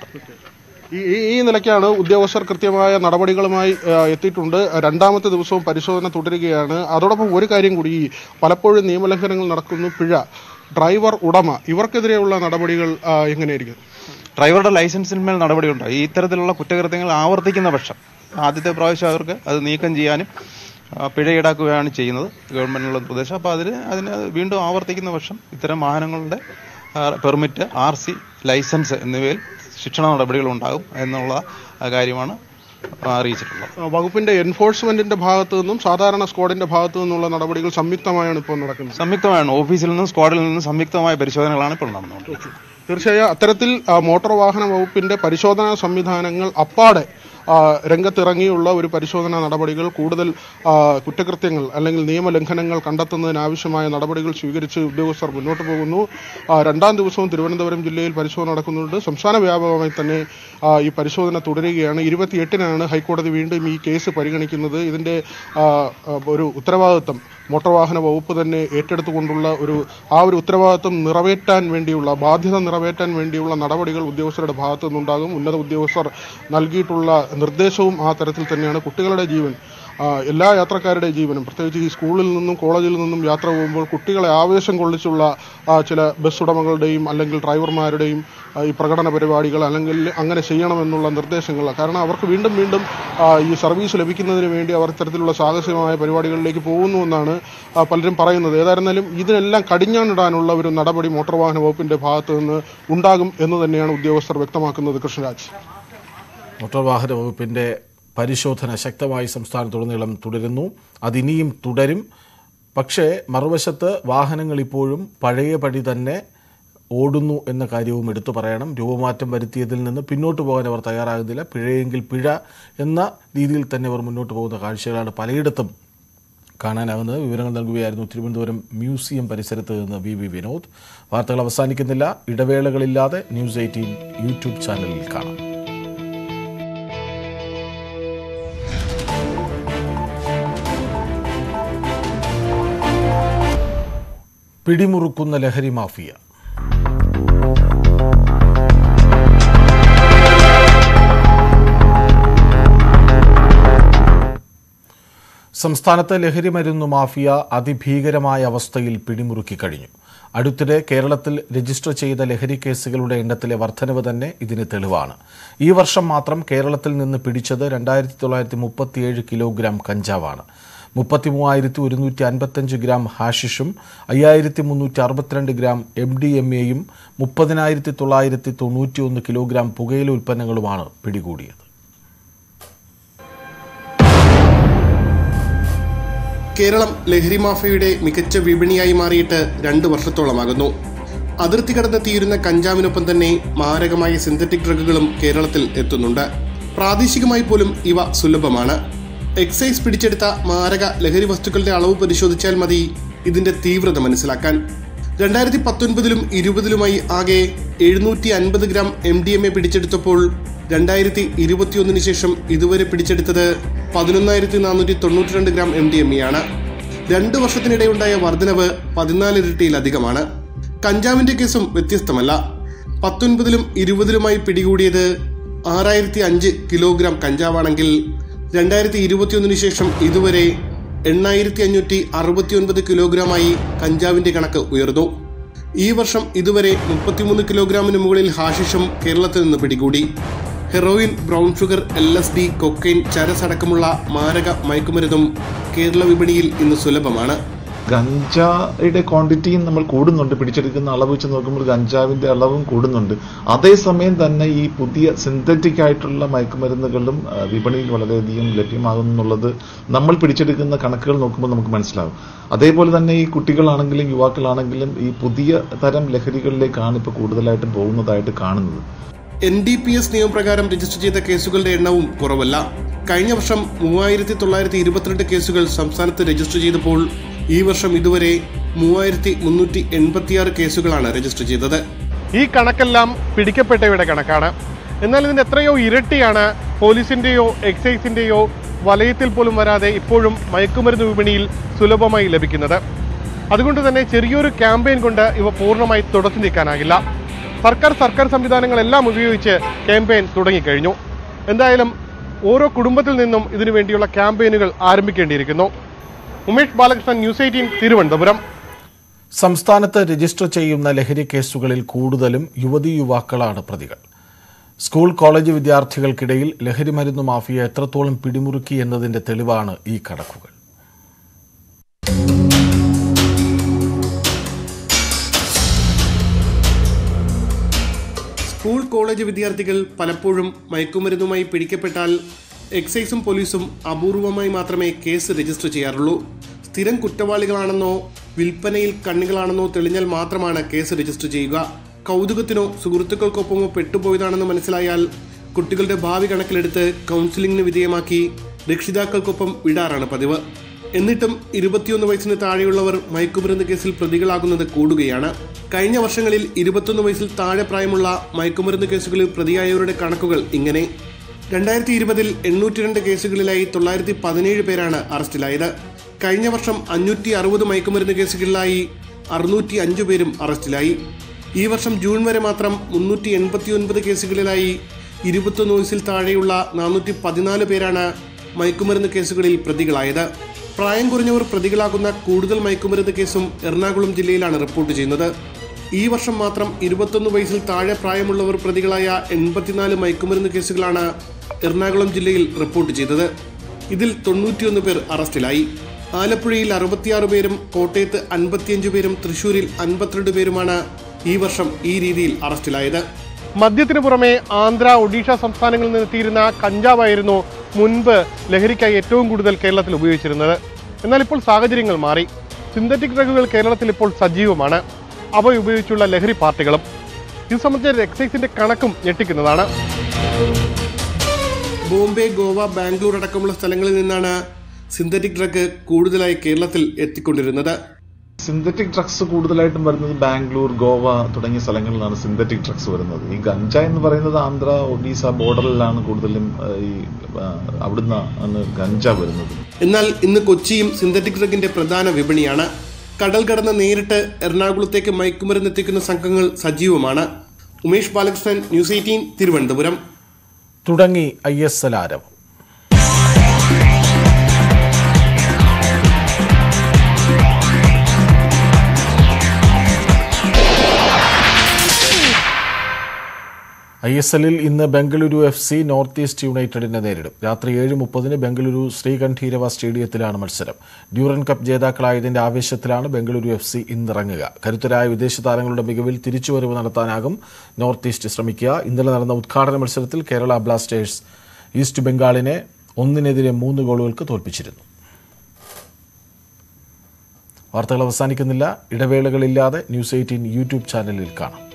ഈ ഈ- ഈ നിലയ്ക്കാണ് ഉദ്യോഗസ്ഥർ കൃത്യമായ നടപടികളുമായി ആ, എത്തിയിട്ടുണ്ട് രണ്ടാമത്തെ ദിവസവും പരിശോധന തുടരുകയാണ് അതോടൊപ്പം ഒരു കാര്യം കൂടി ഈ പലപ്പോഴും നിയമലംഘനങ്ങൾ നടക്കുന്നു പിഴ ഡ്രൈവർ ഉടമ ഇവർക്കെതിരെയുള്ള നടപടികൾ ആ, എങ്ങനെയായിരിക്കും ഡ്രൈവറുടെ ലൈസൻസിന്മേൽ നടപടിയുണ്ട് ഈ ഇത്തരത്തിലുള്ള കുറ്റകൃത്യങ്ങൾ ആവർത്തിക്കുന്ന പക്ഷം ആദ്യത്തെ പ്രാവശ്യം അവർക്ക് അത് നീക്കം ചെയ്യാനും ആ, പിഴ ഈടാക്കുകയാണ് ചെയ്യുന്നത് ഗവൺമെന്റിനുള്ള നിർദ്ദേശം അപ്പോൾ അതിന് അതിന് വീണ്ടും ആവർത്തിക്കുന്ന പക്ഷം ഇത്തരം വാഹനങ്ങളുടെ ആ, പെർമിറ്റ് ആർ സി ലൈസൻസ് എന്നിവയിൽ ശിക്ഷണ നടപടികൾ ഉണ്ടാകും എന്നുള്ള ആ, കാര്യമാണ് അറിയിച്ചിട്ടുള്ളത് ആ, വകുപ്പിന്റെ എൻഫോഴ്സ്മെന്റിന്റെ ഭാഗത്തു നിന്നും സാധാരണ സ്ക്വാഡിന്റെ ഭാഗത്തു നിന്നുള്ള നടപടികൾ സംയുക്തമായാണ് ഇപ്പോൾ നടക്കുന്നത് സംയുക്തമാണ് ഓഫീസിൽ നിന്നും സ്ക്വാഡിൽ നിന്നും സംയുക്തമായ പരിശോധനകളാണ് ഇപ്പോൾ നടന്നുകൊണ്ടിരിക്കുന്നത് തീർച്ചയായും അത്തരത്തിൽ ആ, മോട്ടോർ വാഹന വകുപ്പിന്റെ പരിശോധനാ സംവിധാനങ്ങൾ അപ്പാടെ ആ, രംഗത്തിറങ്ങിയുള്ള ഒരു പരിശോധനാ നടപടികൾ കൂടുതൽ ആ, കുറ്റകൃത്യങ്ങൾ അല്ലെങ്കിൽ നിയമലംഘനങ്ങൾ കണ്ടെത്തുന്നതിനാവശ്യമായ നടപടികൾ സ്വീകരിച്ച് ഉദ്യോഗസ്ഥർ മുന്നോട്ട് പോകുന്നു ആ, രണ്ടാം ദിവസവും തിരുവനന്തപുരം ജില്ലയിൽ പരിശോധന നടക്കുന്നുണ്ട് സംസ്ഥാന വ്യാപകമായി തന്നെ ആ, ഈ പരിശോധന തുടരുകയാണ് ഇരുപത്തിയെട്ടിനാണ് ഹൈക്കോടതി വീണ്ടും ഈ കേസ് പരിഗണിക്കുന്നത് ഇതിന്റെ ആ, ആ, ഒരു ഉത്തരവാദിത്തം മോട്ടോർ വാഹന വകുപ്പ് തന്നെ ഏറ്റെടുത്തുകൊണ്ടുള്ള ഒരു ആ ഒരു ഉത്തരവാദിത്വം നിറവേറ്റാൻ വേണ്ടിയുള്ള ബാധ്യത നിറവേറ്റാൻ വേണ്ടിയുള്ള നടപടികൾ ഉദ്യോഗസ്ഥരുടെ ഭാഗത്തു നിന്നുണ്ടാകും ഉന്നത ഉദ്യോഗസ്ഥർ നൽകിയിട്ടുള്ള നിർദ്ദേശവും ആ തരത്തിൽ തന്നെയാണ് കുട്ടികളുടെ ജീവൻ ആ, എല്ലാ യാത്രക്കാരുടെ ജീവനും പ്രത്യേകിച്ച് ഈ സ്കൂളിൽ നിന്നും കോളേജിൽ നിന്നും യാത്ര പോകുമ്പോൾ കുട്ടികളെ ആവേശം കൊള്ളിച്ചുള്ള ആ, ചില ബസ് ഉടമകളുടെയും അല്ലെങ്കിൽ ഡ്രൈവർമാരുടെയും ആ, ഈ പ്രകടന പരിപാടികൾ അല്ലെങ്കിൽ അങ്ങനെ ചെയ്യണമെന്നുള്ള നിർദ്ദേശങ്ങൾ കാരണം അവർക്ക് വീണ്ടും വീണ്ടും ആ, ഈ സർവീസ് ലഭിക്കുന്നതിന് വേണ്ടി അവർ ഇത്തരത്തിലുള്ള സാഹസികമായ പരിപാടികളിലേക്ക് പോകുന്നു എന്നാണ് ആ, പലരും പറയുന്നത് ഏതായിരുന്നാലും ഇതിനെല്ലാം കടിഞ്ഞാണിടാനുള്ള ഒരു നടപടി മോട്ടോർ വാഹന വകുപ്പിന്റെ ഭാഗത്ത് നിന്ന് ഉണ്ടാകും എന്ന് തന്നെയാണ് ഉദ്യോഗസ്ഥർ വ്യക്തമാക്കുന്നത് കൃഷ്ണരാജ് മോട്ടോർ വാഹന വകുപ്പിന്റെ പരിശോധന ശക്തമായി സംസ്ഥാനത്തുടനീളം തുടരുന്നു അതിനിയും തുടരും പക്ഷേ മറുവശത്ത് വാഹനങ്ങൾ ഇപ്പോഴും പഴയ പടി തന്നെ ഓടുന്നു എന്ന കാര്യവും എടുത്തു പറയണം രൂപമാറ്റം വരുത്തിയതിൽ നിന്ന് പിന്നോട്ട് പോകാൻ അവർ തയ്യാറാകുന്നില്ല പിഴയെങ്കിൽ പിഴ എന്ന രീതിയിൽ തന്നെ അവർ മുന്നോട്ട് പോകുന്ന കാഴ്ചകളാണ് പലയിടത്തും കാണാനാവുന്നത് വിവരങ്ങൾ നൽകുകയായിരുന്നു തിരുവനന്തപുരം മ്യൂസിയം പരിസരത്ത് നിന്ന് വി വി വിനോദ് വാർത്തകൾ അവസാനിക്കുന്നില്ല ഇടവേളകളില്ലാതെ ന്യൂസ് എയ്റ്റീൻ യൂട്യൂബ് ചാനലിൽ കാണാം പിടിമുറുക്കുന്ന ലഹരി മാഫിയ സംസ്ഥാനത്ത് ലഹരി മരുന്ന് മാഫിയ അതിഭീകരമായ അവസ്ഥയിൽ പിടിമുറുക്കി കഴിഞ്ഞു അടുത്തിടെ കേരളത്തിൽ രജിസ്റ്റർ ചെയ്ത ലഹരി കേസുകളുടെ എണ്ണത്തിലെ വർധനവ് തന്നെ ഇതിന് തെളിവാണ് ഈ വർഷം മാത്രം കേരളത്തിൽ നിന്ന് പിടിച്ചത് രണ്ടായിരത്തി തൊള്ളായിരത്തി മുപ്പത്തിയേഴ് കിലോഗ്രാം കഞ്ചാവാണ് മുപ്പത്തി മൂവായിരത്തി ഒരുന്നൂറ്റി അൻപത്തഞ്ച് ഗ്രാം ഹാഷിഷും അയ്യായിരത്തി മുന്നൂറ്റി അറുപത്തിരണ്ട് ഗ്രാം എം ഡി എം എയും മുപ്പതിനായിരത്തി തൊള്ളായിരത്തി തൊണ്ണൂറ്റിയൊന്ന് കിലോഗ്രാം പുകയില ഉൽപ്പന്നങ്ങളുമാണ് പിടികൂടിയത് കേരളം ലഹരി മാഫിയയുടെ മികച്ച വിപണിയായി മാറിയിട്ട് രണ്ട് വർഷത്തോളമാകുന്നു അതിർത്തി കടന്ന് തീരുന്ന കഞ്ചാവിനൊപ്പം തന്നെ മാരകമായ സിന്തറ്റിക് ഡ്രഗുകളും കേരളത്തിൽ എത്തുന്നുണ്ട് പ്രാദേശികമായി പോലും ഇവ സുലഭമാണ് എക്സൈസ് പിടിച്ചെടുത്ത മാരക ലഹരി വസ്തുക്കളുടെ അളവ് പരിശോധിച്ചാൽ മതി ഇതിന്റെ തീവ്രത മനസ്സിലാക്കാൻ രണ്ടായിരത്തി പത്തൊൻപതിലും ഇരുപതിലുമായി ആകെ എഴുന്നൂറ്റി അൻപത് gram M D M A പിടിച്ചെടുത്തപ്പോൾ രണ്ടായിരത്തി ഇരുപത്തിയൊന്നിന് ശേഷം ഇതുവരെ പിടിച്ചെടുത്തത് പതിനൊന്നായിരത്തി നാനൂറ്റി തൊണ്ണൂറ്റി രണ്ട് gram M D M A ആണ് രണ്ട് വർഷത്തിനിടെയുണ്ടായ വർധനവ് പതിനാലിരട്ടിയിലധികമാണ് കഞ്ചാവിന്റെ കേസും വ്യത്യസ്തമല്ല പത്തൊൻപതിലും ഇരുപതിലുമായി പിടികൂടിയത് ആറായിരത്തി അഞ്ച് കിലോഗ്രാം കഞ്ചാവാണെങ്കിൽ രണ്ടായിരത്തി ഇരുപത്തിയൊന്നിന് ശേഷം ഇതുവരെ എണ്ണായിരത്തി അഞ്ഞൂറ്റി അറുപത്തിയൊൻപത് കിലോഗ്രാമായി കഞ്ചാവിന്റെ കണക്ക് ഉയർന്നു ഈ വർഷം ഇതുവരെ മുപ്പത്തിമൂന്ന് കിലോഗ്രാമിന് മുകളിൽ ഹാഷിഷും കേരളത്തിൽ നിന്ന് പിടികൂടി heroin brown sugar L S D cocaine charas അടക്കമുള്ള മാരക മയക്കുമരുന്നും കേരള വിപണിയിൽ ഇന്ന് സുലഭമാണ് ഗഞ്ചായുടെ ക്വാണ്ടിറ്റിയും നമ്മൾ കൂടുന്നുണ്ട് പിടിച്ചെടുക്കുന്ന അളവ് വെച്ച് നോക്കുമ്പോൾ ഗഞ്ചാവിന്റെ അളവും കൂടുന്നുണ്ട് അതേസമയം തന്നെ ഈ പുതിയ സിന്തറ്റിക് ആയിട്ടുള്ള മയക്കുമരുന്നുകളും ആ, വിപണിയിൽ വളരെയധികം ലഭ്യമാകുന്നു എന്നുള്ളത് നമ്മൾ പിടിച്ചെടുക്കുന്ന കണക്കുകൾ നോക്കുമ്പോൾ നമുക്ക് മനസ്സിലാവും അതേപോലെ തന്നെ ഈ കുട്ടികളാണെങ്കിലും യുവാക്കളാണെങ്കിലും ഈ പുതിയ തരം ലഹരികളിലേക്കാണ് ഇപ്പോൾ കൂടുതലായിട്ടും പോകുന്നതായിട്ട് കാണുന്നത് എൻ ഡി പി എസ് നിയമപ്രകാരം രജിസ്റ്റർ ചെയ്ത കേസുകളുടെ എണ്ണവും കുറവല്ല കഴിഞ്ഞ വർഷം മൂവായിരത്തി തൊള്ളായിരത്തി ഇരുപത്തിരണ്ട് കേസുകൾ സംസ്ഥാനത്ത് രജിസ്റ്റർ ചെയ്തപ്പോൾ ഈ വർഷം ഇതുവരെ മൂവായിരത്തി മുന്നൂറ്റി എൺപത്തിയാറ് കേസുകളാണ് രജിസ്റ്റർ ചെയ്തത് ഈ കണക്കെല്ലാം പിടിക്കപ്പെട്ടവയുടെ കണക്കാണ് എന്നാൽ ഇതിന്റെ എത്രയോ ഇരട്ടിയാണ് പോലീസിന്റെയോ എക്സൈസിന്റെയോ വലയത്തിൽ പോലും വരാതെ ഇപ്പോഴും മയക്കുമരുന്ന് വിപണിയിൽ സുലഭമായി ലഭിക്കുന്നത് അതുകൊണ്ട് തന്നെ ചെറിയൊരു ക്യാമ്പയിൻ കൊണ്ട് ഇവ പൂർണ്ണമായി തുടച്ചു നീക്കാനാകില്ല സർക്കാർ സർക്കാർ സംവിധാനങ്ങളെല്ലാം ഉപയോഗിച്ച് ക്യാമ്പയിൻ തുടങ്ങിക്കഴിഞ്ഞു എന്തായാലും ഓരോ കുടുംബത്തിൽ നിന്നും ഇതിനു വേണ്ടിയുള്ള ക്യാമ്പയിനുകൾ ആരംഭിക്കേണ്ടിയിരിക്കുന്നു ഉമേഷ് ബാലകൃഷ്ണൻ ന്യൂസ് എയ്റ്റീൻ തിരുവനന്തപുരം സംസ്ഥാനത്ത് രജിസ്റ്റർ ചെയ്യുന്ന ലഹരി കേസുകളിൽ കൂടുതലും യുവതീ യുവാക്കളാണ് പ്രതികൾ സ്കൂൾ കോളേജ് വിദ്യാർത്ഥികൾക്കിടയിൽ ലഹരിമരുന്ന് മാഫിയ എത്രത്തോളം പിടിമുറുക്കി എന്നതിന്റെ തെളിവാണ് ഈ കണക്കുകൾ സ്കൂൾ കോളേജ് വിദ്യാർത്ഥികൾ പലപ്പോഴും മയക്കുമരുന്നുമായി പിടിക്കപ്പെട്ടാൽ എക്സൈസും പോലീസും അപൂർവമായി മാത്രമേ കേസ് രജിസ്റ്റർ ചെയ്യാറുള്ളൂ സ്ഥിരം കുറ്റവാളികളാണെന്നോ വിൽപ്പനയിൽ കണ്ണികളാണെന്നോ തെളിഞ്ഞാൽ മാത്രമാണ് കേസ് രജിസ്റ്റർ ചെയ്യുക കൗതുകത്തിനോ സുഹൃത്തുക്കൾക്കൊപ്പമോ പെട്ടുപോയതാണെന്ന് മനസ്സിലായാൽ കുട്ടികളുടെ ഭാവി കണക്കിലെടുത്ത് കൗൺസിലിംഗിന് വിധേയമാക്കി രക്ഷിതാക്കൾക്കൊപ്പം വിടാറാണ് പതിവ് എന്നിട്ടും ഇരുപത്തിയൊന്ന് വയസ്സിന് താഴെയുള്ളവർ മയക്കുമരുന്ന് കേസിൽ പ്രതികളാകുന്നത് കൂടുകയാണ് കഴിഞ്ഞ വർഷങ്ങളിൽ ഇരുപത്തൊന്ന് വയസ്സിൽ താഴെ പ്രായമുള്ള മയക്കുമരുന്ന് കേസുകളിൽ പ്രതിയായവരുടെ കണക്കുകൾ ഇങ്ങനെ രണ്ടായിരത്തി ഇരുപതിൽ എണ്ണൂറ്റി രണ്ട് കേസുകളിലായി തൊള്ളായിരത്തി പതിനേഴ് പേരാണ് അറസ്റ്റിലായത് കഴിഞ്ഞ വർഷം അഞ്ഞൂറ്റി അറുപത് മയക്കുമരുന്ന് കേസുകളിലായി അറുന്നൂറ്റി അഞ്ചു പേരും അറസ്റ്റിലായി ഈ വർഷം ജൂൺ വരെ മാത്രം മുന്നൂറ്റി എൺപത്തി ഒൻപത് കേസുകളിലായി ഇരുപത്തൊന്ന് വയസ്സിൽ താഴെയുള്ള നാനൂറ്റി പതിനാല് പേരാണ് മയക്കുമരുന്ന് കേസുകളിൽ പ്രതികളായത് പ്രായം കുറഞ്ഞവർ പ്രതികളാകുന്ന കൂടുതൽ മയക്കുമരുന്ന് കേസും എറണാകുളം ജില്ലയിലാണ് റിപ്പോർട്ട് ചെയ്യുന്നത് ഈ വർഷം മാത്രം ഇരുപത്തൊന്ന് വയസ്സിൽ താഴെ പ്രായമുള്ളവർ പ്രതികളായ എൺപത്തിനാല് മയക്കുമരുന്ന് കേസുകളാണ് എറണാകുളം ജില്ലയിൽ റിപ്പോർട്ട് ചെയ്തത് ഇതിൽ തൊണ്ണൂറ്റിയൊന്ന് പേർ അറസ്റ്റിലായി ആലപ്പുഴയിൽ അറുപത്തിയാറ് പേരും കോട്ടയത്ത് അൻപത്തിയഞ്ച് പേരും തൃശൂരിൽ അൻപത്തിരണ്ട് പേരുമാണ് ഈ വർഷം ഈ രീതിയിൽ അറസ്റ്റിലായത് മദ്യത്തിന് പുറമെ ആന്ധ്ര ഒഡീഷ സംസ്ഥാനങ്ങളിൽ നിന്ന് എത്തിയിരുന്ന കഞ്ചാവായിരുന്നു മുൻപ് ലഹരിക്കായി ഏറ്റവും കൂടുതൽ കേരളത്തിൽ ഉപയോഗിച്ചിരുന്നത് എന്നാൽ ഇപ്പോൾ സാഹചര്യങ്ങൾ മാറി സിന്തറ്റിക് ഡ്രഗുകൾ കേരളത്തിൽ ഇപ്പോൾ സജീവമാണ് അവ ഉപയോഗിച്ചുള്ള ലഹരി പാർട്ടികളും ഇത് സംബന്ധിച്ച എക്സൈസിന്റെ കണക്കും ഞെട്ടിക്കുന്നതാണ് ബോംബെ ഗോവ ബാംഗ്ലൂർ അടക്കമുള്ള സ്ഥലങ്ങളിൽ നിന്നാണ് സിന്തറ്റിക് ഡ്രഗ് കൂടുതലായി കേരളത്തിൽ എത്തിക്കൊണ്ടിരുന്നത് സിന്തറ്റിക് ഡ്രഗ്സ് കൂടുതലായിട്ടും വരുന്നത് ബാംഗ്ലൂർ ഗോവ തുടങ്ങിയ സ്ഥലങ്ങളിലാണ് സിന്തറ്റിക് ഡ്രഗ്സ് വരുന്നത് ഈ ഗഞ്ച എന്ന് പറയുന്നത് ആന്ധ്ര ഒഡീസ ബോർഡറിലാണ് കൂടുതലും ആ, ഈ ആ, അവിടുന്ന് ആണ് ഗഞ്ച വരുന്നത് എന്നാൽ ഇന്ന് കൊച്ചിയും സിന്തറ്റിക് ഡ്രഗിന്റെ പ്രധാന വിപണിയാണ് കടൽ കടന്ന് നേരിട്ട് എറണാകുളത്തേക്ക് മയക്കുമരുന്ന് എത്തിക്കുന്ന സംഘങ്ങൾ സജീവമാണ് ഉമേഷ് ബാലകൃഷ്ണൻ ന്യൂസ് എയ്റ്റീൻ തിരുവനന്തപുരം തുടങ്ങി ഐ എസ് എൽ ആരവം ഐ എസ് എല്ലിൽ ഇന്ന് Bengaluru F C North East യുണൈറ്റഡിനെ നേരിടും രാത്രി ഏഴ് മുപ്പതിന് ബംഗളൂരു ശ്രീകണ്ഠീരവ സ്റ്റേഡിയത്തിലാണ് മത്സരം ഡ്യൂറൻ കപ്പ് ജേതാക്കളായതിന്റെ ആവേശത്തിലാണ് ബംഗളൂരു എഫ് സി ഇന്നിറങ്ങുക കരുത്തരായ വിദേശ താരങ്ങളുടെ മികവിൽ തിരിച്ചുവരവ് നടത്താനാകും നോർത്ത് ഈസ്റ്റ് ശ്രമിക്കുക ഇന്നലെ നടന്ന ഉദ്ഘാടന മത്സരത്തിൽ കേരള ബ്ലാസ്റ്റേഴ്സ് ഈസ്റ്റ് ബംഗാളിനെ ഒന്നിനെതിരെ മൂന്ന് ഗോളുകൾക്ക് തോൽപ്പിച്ചിരുന്നു വാർത്തകൾ അവസാനിക്കുന്നില്ല ഇടവേളകളില്ലാതെ ന്യൂസ് എയ്റ്റീൻ യൂട്യൂബ് ചാനലിൽ കാണാം